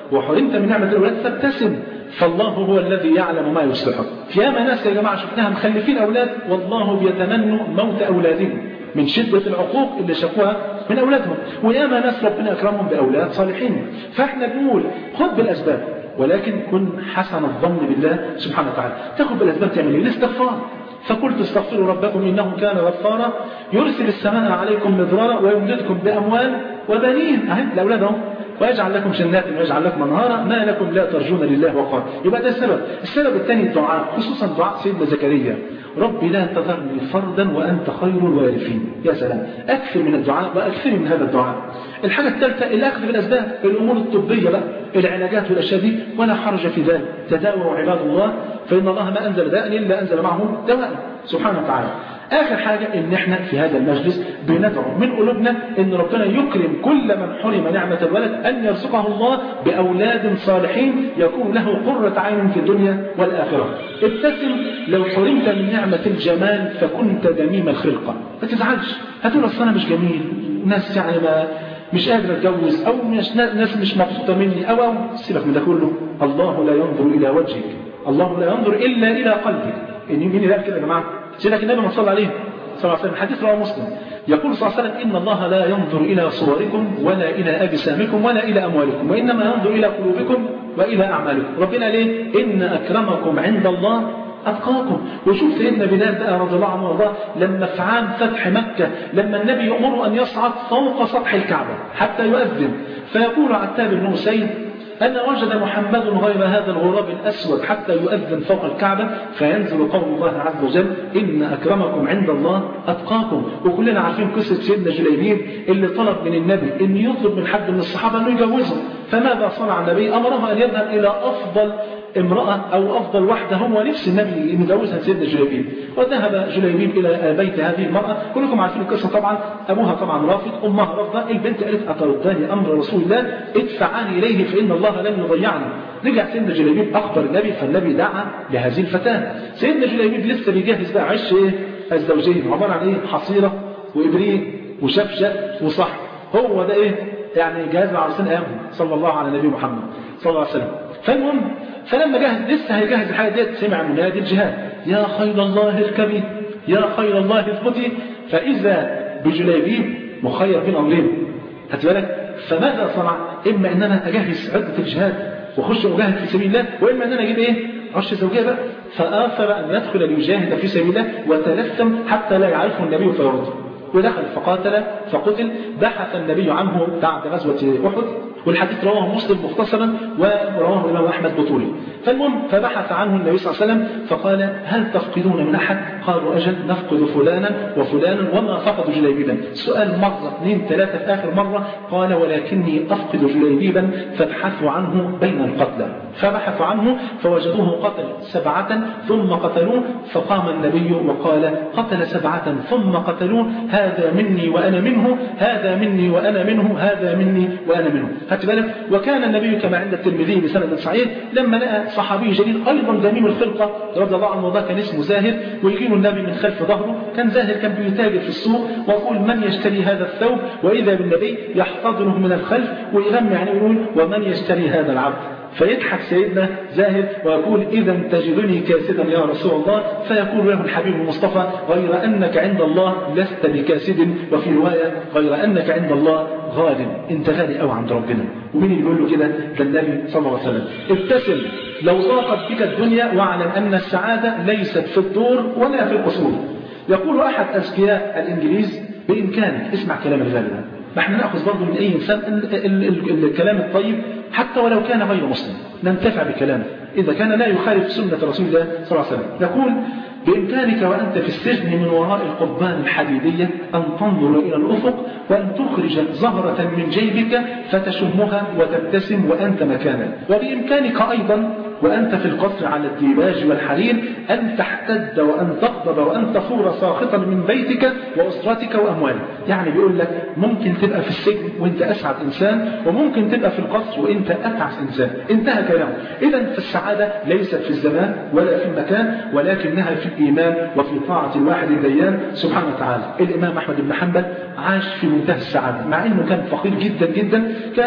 وحرمت من نعمة الأولاد فابتسم فالله هو الذي يعلم ما يصلحك ياما ناس يا جماعة شفناها مخلفين أولاد والله بيتمنوا موت أولادهم من شدة العقوق اللي شافوها من أولادهم وياما ناس ربنا أكرمهم بأولاد صالحين فإحنا بنقول خذ بالأسباب ولكن كن حسن الظن بالله سبحانه وتعالى تاخذ بالأسباب تعمل ايه الاستغفار فقلت استغفروا ربكم إنه كان غفارا يرسل السماء عليكم مدرارا ويمددكم بأموال وبنين أهي الأولاد اهو ويجعل لكم جنات ويجعل لكم انهارا ما لكم لا ترجون لله وقارا يبقى ده السبب السبب الثاني الدعاء خصوصا دعاء سيدنا زكريا ربي لا تذرني فردا وانت خير الوارثين يا سلام اكثر من الدعاء واكثر من هذا الدعاء الحاجه الثالثه الاخذ بالاسباب الامور الطبيه بقى العلاجات والاشياء دي ولا حرج في ذلك تداووا عباد الله فان الله ما انزل داء الا انزل معه دواء سبحانه وتعالى آخر حاجة إن إحنا في هذا المجلس بندعو من قلوبنا إن ربنا يكرم كل من حرم نعمة الولد أن يرزقه الله بأولاد صالحين يكون له قرة عين في الدنيا والآخرة ابتسم لو حرمت من نعمة الجمال فكنت دميم الخلقة ما تزعلش هتقول أصل أنا مش جميل ناس يعني ما مش قادر اتجوز او مش ناس مش مبسوطه مني او او سيبك من ده كله الله لا ينظر الى وجهك الله لا ينظر الا الى قلبك مين اللي قال كده يا جماعه سيدنا النبي ما صلى عليه صلى الله عليه وسلم حديث رواه مسلم يقول صلى الله عليه وسلم إن الله لا ينظر إلى صوركم ولا إلى أجسامكم ولا إلى أموالكم وإنما ينظر إلى قلوبكم وإلى أعمالكم ربنا ليه إن أكرمكم عند الله أتقاكم وشوف سيدنا بلال بقى رضي الله عنه وارضاه لما في عام فتح مكة لما النبي يأمره أن يصعد فوق سطح الكعبة حتى يؤذن فيقول عتاب بن حسين أن وجد محمد غير هذا الغراب الأسود حتى يؤذن فوق الكعبة فينزل قول الله عز وجل إن أكرمكم عند الله أتقاكم وكلنا عارفين قصة سيدنا جليبيب اللي طلب من النبي أن يطلب من حد من الصحابة أنه يجوزه فماذا صنع النبي أمره أن يذهب إلى أفضل امرأة أو أفضل واحدة هو نفس النبي يجوزها سيدنا جليبيب وذهب جليبيب إلى بيت هذه المرأة كلكم عارفين القصة طبعا أبوها طبعا رافض أمها رافضة البنت قالت أترداني أمر رسول الله ادفعاني إليه فإن الله لن يضيعني رجع سيدنا جليبيب أخبر النبي فالنبي دعا لهذه الفتاة سيدنا جليبيب لسه بيجهز بقى عش إيه الزوجين عبارة عن إيه حصيرة وإبريق وشفشة وصح هو ده إيه يعني جهاز العرسين أيامهم صلى الله على نبي محمد صلى الله عليه وسلم فالمهم فلما جهز لسه هيجهز الحاجة ديت سمع منادي الجهاد يا خير الله اركبي يا خير الله اثبتي فإذا بجليبيب مخير بين أمرين هات بالك فماذا صنع؟ إما إن أنا أجهز عدة الجهاد وأخش أجاهد في سبيل الله وإما إن أنا أجيب إيه؟ عش زوجية بقى فآثر أن يدخل ليجاهد في سبيل الله وتلثم حتى لا يعرفه النبي فيرد ودخل فقاتل فقتل بحث النبي عنه بعد غزوة أحد والحديث رواه مسلم مختصرا ورواه الإمام أحمد بطولي فالمهم فبحث عنه النبي صلى الله عليه وسلم فقال هل تفقدون من أحد قالوا أجل نفقد فلانا وفلانا وما فقدوا جليبيبا سؤال مرة اثنين ثلاثة في آخر مرة قال ولكني أفقد جليبيبا فابحثوا عنه بين القتلى فبحثوا عنه فوجدوه قتل سبعة ثم قتلوه فقام النبي وقال قتل سبعة ثم قتلوه هذا مني وأنا منه هذا مني وأنا منه هذا مني وأنا منه خدت بالك وكان النبي كما عند الترمذي بسند صحيح لما لقى صحابي جليل ايضا دميم الخلقه رضي الله عنه وده كان اسمه زاهر ويجي له النبي من خلف ظهره كان زاهر كان بيتاجر في السوق ويقول من يشتري هذا الثوب واذا بالنبي يحتضنه من الخلف ويغمي يعني ويقول ومن يشتري هذا العبد فيضحك سيدنا زاهد ويقول إذا تجدني كاسدا يا رسول الله فيقول له الحبيب المصطفى غير أنك عند الله لست بكاسد وفي رواية غير أنك عند الله غال انت غالي قوي عند ربنا ومين اللي يقول له كده ده النبي صلى الله عليه وسلم ابتسم لو ضاقت بك الدنيا واعلم أن السعادة ليست في الدور ولا في القصور يقول أحد أذكياء الإنجليز بإمكانك اسمع كلام الغالي ده ما احنا ناخذ برضه من اي انسان ال ال ال الكلام الطيب حتى ولو كان غير مسلم ننتفع بكلامه اذا كان لا يخالف سنه رسول الله صلى الله عليه وسلم يقول بإمكانك وأنت في السجن من وراء القضبان الحديدية أن تنظر إلى الأفق وأن تخرج زهرة من جيبك فتشمها وتبتسم وأنت مكانك وبإمكانك أيضا وأنت في القصر على الديباج والحرير أن تحتد وأن تغضب وأن تفور ساخطا من بيتك وأسرتك وأموالك يعني بيقول لك ممكن تبقى في السجن وأنت أسعد إنسان وممكن تبقى في القصر وأنت أتعس إنسان انتهى كلامه إذا فالسعادة ليست في الزمان ولا في المكان ولكنها في الإيمان وفي طاعة الواحد الديان سبحانه وتعالى الإمام أحمد بن حنبل عاش في منتهى السعادة مع أنه كان فقير جدا جدا كان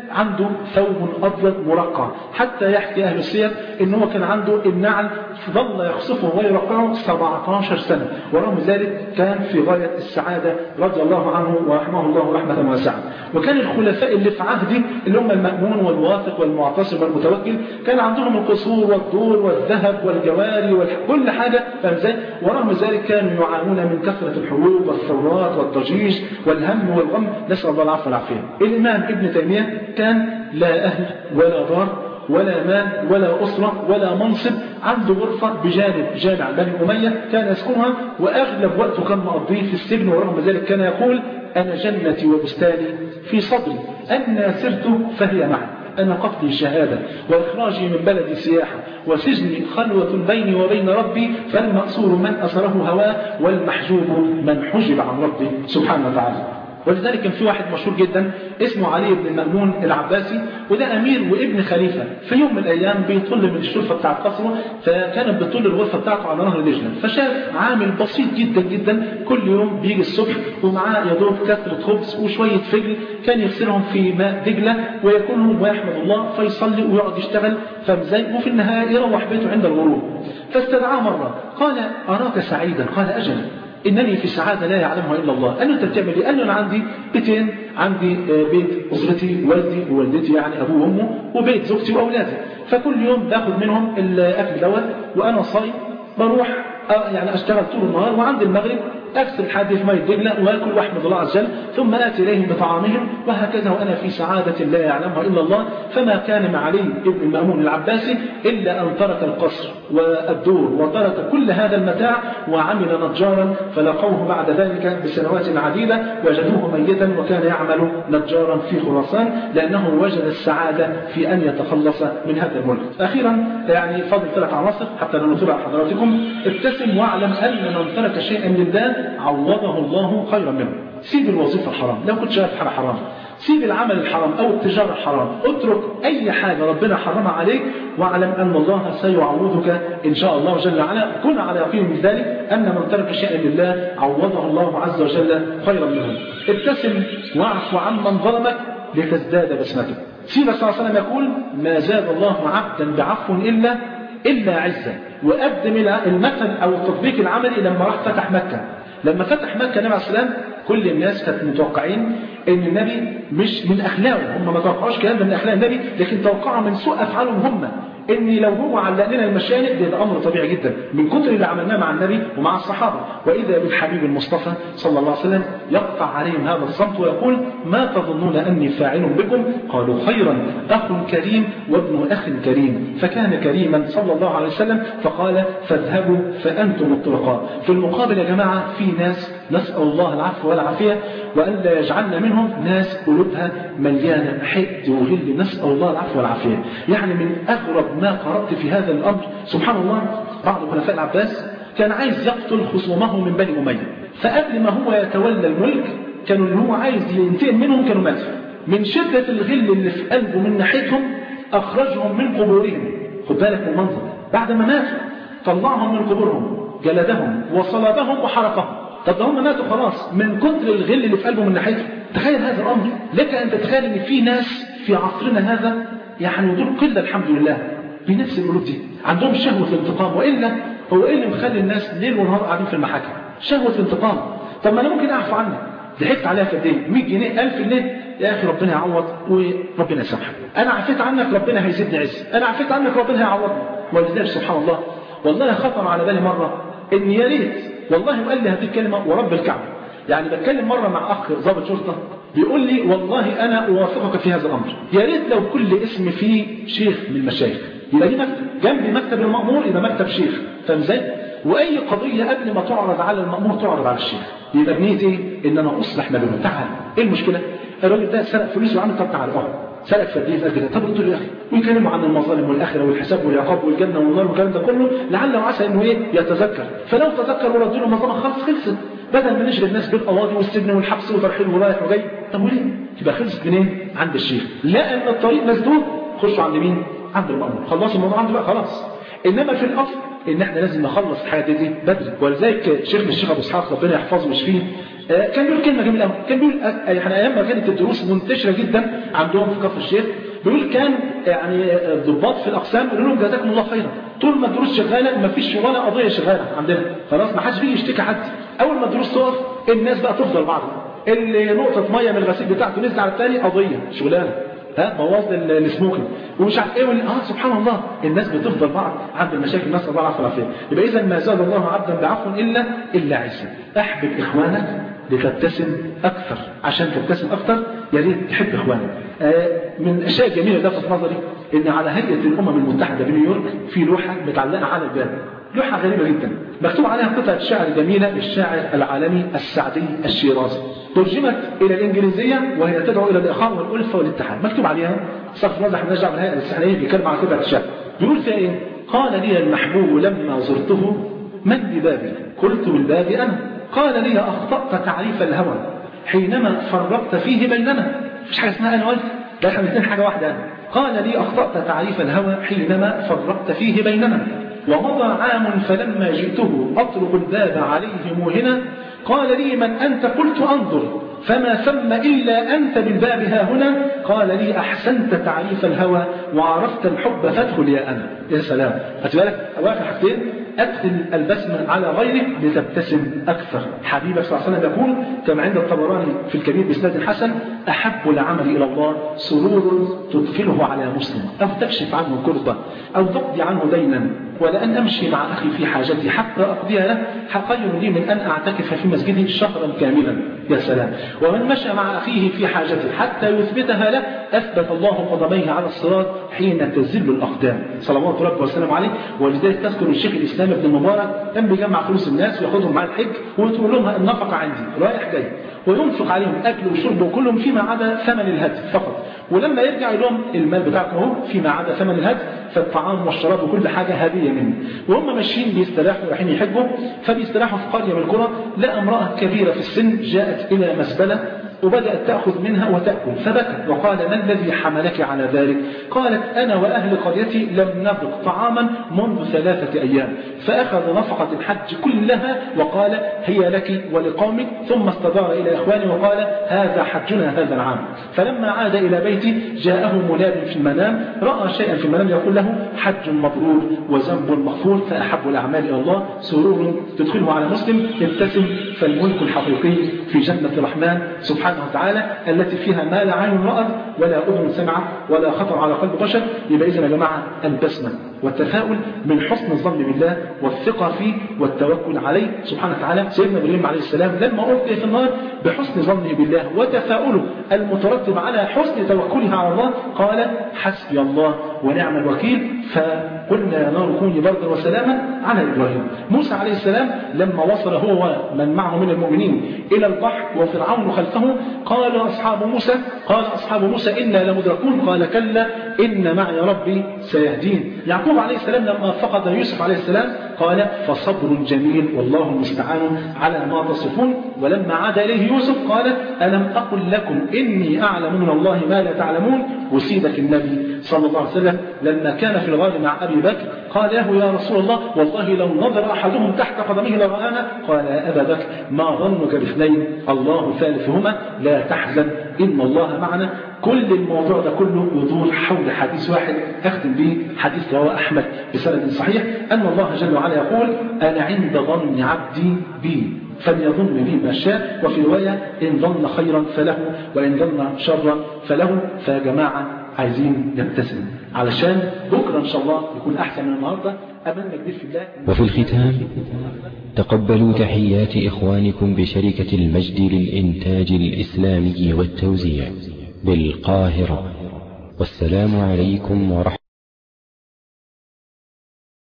عنده ثوب ابيض مرقع حتى يحكي اهل السير ان هو كان عنده النعل ظل يخصفه ويرقعه 17 سنه ورغم ذلك كان في غايه السعاده رضي الله عنه ورحمه الله رحمه واسعه وكان الخلفاء اللي في عهده اللي هم المأمون والواثق والمعتصم والمتوكل كان عندهم القصور والدور والذهب والجواري وكل حاجه فاهم ازاي ورغم ذلك كانوا يعانون من كثره الحروب والثورات والضجيج والهم والغم نسال الله العفو والعافيه الامام ابن تيميه كان لا اهل ولا دار ولا مال ولا أسرة ولا منصب عنده غرفة بجانب جامع بني أمية كان يسكنها وأغلب وقته كان مقضيه في السجن ورغم ذلك كان يقول أنا جنتي وبستاني في صدري أنا سرت فهي معي أنا قتلي شهادة وإخراجي من بلدي سياحة وسجني خلوة بيني وبين ربي فالمأسور من أسره هواه والمحجوب من حجب عن ربي سبحانه وتعالى ولذلك كان في واحد مشهور جدا اسمه علي بن المأمون العباسي وده أمير وابن خليفة في يوم من الأيام بيطل من الشرفة بتاعت قصره فكانت بتطل الغرفة بتاعته على نهر دجلة فشاف عامل بسيط جدا جدا كل يوم بيجي الصبح ومعاه يا دوب كثرة خبز وشوية فجل كان يغسلهم في ماء دجلة وياكلهم ويحمد الله فيصلي ويقعد يشتغل فمزاي وفي النهاية يروح بيته عند الغروب فاستدعاه مرة قال أراك سعيدا قال أجل إنني في سعادة لا يعلمها إلا الله قال له أنت بتعمل إيه؟ قال له أنا عندي بيتين عندي بيت أسرتي والدي ووالدتي يعني أبوه وأمه وبيت زوجتي وأولادي فكل يوم باخد منهم الأكل دوت وأنا صايم بروح يعني أشتغل طول النهار وعند المغرب أغسل حدي في ماء دجلة وآكل واحمد الله عز وجل ثم آتي إليهم بطعامهم وهكذا وأنا في سعادة لا يعلمها إلا الله فما كان مع علي ابن المأمون العباسي إلا أن ترك القصر والدور وترك كل هذا المتاع وعمل نجارا فلقوه بعد ذلك بسنوات عديدة وجدوه ميتا وكان يعمل نجارا في خراسان لأنه وجد السعادة في أن يتخلص من هذا الملك أخيرا يعني فضل ثلاث عناصر حتى لا نطلع حضراتكم ابتسم واعلم أن من ترك شيئا لله عوضه الله خيرا منه سيب الوظيفة الحرام لو كنت شايف حاجة حرام سيب العمل الحرام أو التجارة الحرام اترك أي حاجة ربنا حرمها عليك واعلم أن الله سيعوضك إن شاء الله جل وعلا كن على يقين من ذلك أن من ترك شيئا لله عوضه الله عز وجل خيرا منه ابتسم واعف عمن ظلمك لتزداد بسمتك سيدنا صلى الله عليه وسلم يقول ما زاد الله عبدا بعفو إلا إلا عزة وقدم المثل أو التطبيق العملي لما راح فتح مكة لما فتح مكة النبي عليه السلام كل الناس كانت متوقعين ان النبي مش من اخلاقه هم ما توقعوش كلام من اخلاق النبي لكن توقعوا من سوء افعالهم هم ان لو هو علق لنا المشانق ده, ده امر طبيعي جدا من كتر اللي عملناه مع النبي ومع الصحابه واذا بالحبيب المصطفى صلى الله عليه وسلم يقطع عليهم هذا الصمت ويقول ما تظنون اني فاعل بكم قالوا خيرا اخ كريم وابن اخ كريم فكان كريما صلى الله عليه وسلم فقال فاذهبوا فانتم الطلقاء في المقابل يا جماعه في ناس نسال الله العفو والعافيه والا يجعلنا منهم ناس قلوبها مليانه حقد وغل نسال الله العفو والعافيه يعني من اغرب ما قرأت في هذا الأمر سبحان الله بعض خلفاء العباس كان عايز يقتل خصومه من بني أمية فقبل ما هو يتولى الملك كانوا اللي هو عايز ينتقم منهم كانوا ماتوا من شدة الغل اللي في قلبه من ناحيتهم أخرجهم من قبورهم خد بالك من المنظر بعد ما ماتوا طلعهم من قبورهم جلدهم وصلبهم وحرقهم طب ده هم ماتوا خلاص من كتر الغل اللي في قلبه من ناحيتهم تخيل هذا الأمر لك أن تتخيل أن في ناس في عصرنا هذا يعني ودول قلة الحمد لله بنفس القلوب دي عندهم شهوة الانتقام وإلا هو إيه اللي مخلي الناس ليل ونهار قاعدين في المحاكم شهوة الانتقام طب ما أنا ممكن أعفو عنك ضحكت عليها في قد ايه 100 جنيه 1000 جنيه يا أخي ربنا يعوض وربنا يسامحك أنا عفيت عنك ربنا هيزيدني عز أنا عفيت عنك ربنا هيعوضني ولذلك سبحان الله والله خطر على بالي مرة إن يا ريت والله وقال لي هذه الكلمة ورب الكعبة يعني بتكلم مرة مع أخ ضابط شرطة بيقول لي والله أنا أوافقك في هذا الأمر يا ريت لو كل اسم فيه شيخ من المشايخ يبقى دي مكتب جنب مكتب المأمور يبقى مكتب شيخ فاهم ازاي؟ واي قضيه قبل ما تعرض على المأمور تعرض على الشيخ يبقى بنيتي ان انا اصلح ما بينهم تعال ايه المشكله؟ الراجل ده سرق فلوس وعمل طب تعال اقعد سرق فرديه قد كده طب قلت له يا اخي ويكلموا عن المظالم والاخره والحساب والعقاب والجنه والنار والكلام ده كله لعل وعسى انه ايه يتذكر فلو تذكر ورد له مظلمه خلاص خلصت بدل ما نشغل الناس بالقواضي والسجن والحبس وترحيل ورايح وجاي طب وليه؟ يبقى خلصت منين؟ عند الشيخ لا ان الطريق مسدود خشوا عند مين؟ عند المأمور خلصوا الموضوع عنده بقى خلاص انما في الاصل ان احنا لازم نخلص الحاجه دي بدري ولذلك شيخنا الشيخ ابو اسحاق ربنا يحفظه ويشفيه آه، كان بيقول كلمه جميله قوي كان بيقول آه، يعني ايام ما كانت الدروس منتشره جدا عندهم في كفر الشيخ بيقول كان يعني الضباط في الاقسام يقولوا لهم جزاكم الله خيرا طول ما الدروس شغاله ما فيش ولا قضيه شغاله عندنا خلاص ما حدش بيجي يشتكي حد اول ما الدروس تقف الناس بقى تفضل بعض اللي نقطه ميه من الغسيل بتاعته نزل على الثاني قضيه شغلانه ها بوظ ال- السموكينج ومش عارف ايه وال- اه سبحان الله الناس بتفضل بعض عند المشاكل نسال الله العافيه والعافيه يبقى اذا ما زاد الله عبدا بعفو الا الا عزا احبب اخوانك لتبتسم اكثر عشان تبتسم اكثر يا ريت تحب اخوانك آه من الاشياء الجميله اللي لفت نظري ان على هيئه الامم المتحده بنيويورك في لوحه متعلقه على الباب لوحه غريبه جدا مكتوب عليها قطعه شعر جميله للشاعر العالمي السعدي الشيرازي ترجمت الى الانجليزيه وهي تدعو الى الاخاء والالفه والاتحاد مكتوب عليها استغفر الله احنا نرجع من الهيئه الاستحلاليه بيتكلم عن قطعه الشعر بيقول فيها ايه؟ قال لي المحبوب لما زرته من ببابي قلت بالباب انا قال لي اخطات تعريف الهوى حينما فرقت فيه بيننا مفيش حاجه اسمها انا وانت ده احنا الاثنين حاجه واحده قال لي اخطات تعريف الهوى حينما فرقت فيه بيننا ومضى عام فلما جئته اطرق الباب عليه موهنا قال لي من انت قلت انظر فما ثم إلا أنت بالباب ها هنا قال لي أحسنت تعريف الهوى وعرفت الحب فادخل يا أنا يا سلام بالك أواخر حاجتين أدخل البسمة على غيرك لتبتسم أكثر حبيبك صلى الله عليه وسلم يقول كما عند الطبراني في الكبير بإسناد حسن أحب العمل إلى الله سرور تدخله على مسلم أو تكشف عنه كربة أو تقضي عنه دينا ولأن أمشي مع أخي في حاجتي حتى أقضيها له خير لي من أن أعتكف في مسجده شهرا كاملا يا سلام ومن مشى مع أخيه في حاجته حتى يثبتها له أثبت الله قدميه على الصراط حين تزل الأقدام صلوات ربي وسلامه عليه ولذلك تذكر الشيخ الإسلام ابن المبارك كان بيجمع فلوس الناس وياخدهم مع الحج وتقول لهم النفقة عندي رايح جاي وينفق عليهم أكل وشرب وكلهم فيما عدا ثمن الهدف فقط ولما يرجع لهم المال بتاعكم اهو فيما عدا ثمن الهدف فالطعام والشراب وكل حاجة هدية منه وهم ماشيين بيستراحوا رايحين يحجوا فبيستراحوا في قرية من القرى لقى امرأة كبيرة في السن جاءت إلى مزبلة وبدأت تأخذ منها وتأكل فبكت وقال ما الذي حملك على ذلك قالت أنا وأهل قريتي لم نذق طعاما منذ ثلاثة أيام فأخذ نفقة الحج كلها وقال هي لك ولقومك ثم استدار إلى إخواني وقال هذا حجنا هذا العام فلما عاد إلى بيتي جاءه مناد في المنام رأى شيئا في المنام يقول له حج مبرور وذنب مغفور فأحب الأعمال إلى الله سرور تدخله على مسلم ابتسم فالملك الحقيقي في جنة الرحمن سبحانه وتعالى التي فيها ما لا عين رأت ولا أذن سمعت ولا خطر على قلب بشر يبقى إذن يا جماعة البسمة والتفاؤل من حسن الظن بالله والثقة فيه والتوكل عليه سبحانه وتعالى سيدنا ابراهيم عليه السلام لما ألقي في النار بحسن ظنه بالله وتفاؤله المترتب على حسن توكله على الله قال حسبي الله ونعم الوكيل فقلنا يا نار كوني بردا وسلاما على إبراهيم موسى عليه السلام لما وصل هو ومن معه من المؤمنين إلى البحر وفرعون خلفه قال أصحاب موسى قال أصحاب موسى إنا لمدركون قال كلا إن معي ربي سيهدين يعقوب عليه السلام لما فقد يوسف عليه السلام قال فصبر جميل والله المستعان على ما تصفون ولما عاد إليه يوسف قال ألم أقل لكم إني أعلم من الله ما لا تعلمون وسيدك النبي صلى الله عليه وسلم لما كان في الغار مع أبي بكر قال له يا رسول الله والله لو نظر أحدهم تحت قدمه لرآنا قال يا أبا بكر ما ظنك باثنين الله ثالثهما لا تحزن إن الله معنا كل الموضوع ده كله يدور حول حديث واحد أختم به حديث رواه أحمد بسند صحيح أن الله جل وعلا يقول أنا عند ظن عبدي بي فليظن بي ما شاء وفي رواية إن ظن خيرا فله وإن ظن شرا فله فيا جماعة عايزين نبتسم علشان بكرة إن شاء الله يكون أحسن من النهاردة أملنا كبير في الله وفي الختام تقبلوا تحيات إخوانكم بشركة المجد للإنتاج الإسلامي والتوزيع بالقاهرة والسلام عليكم ورحمة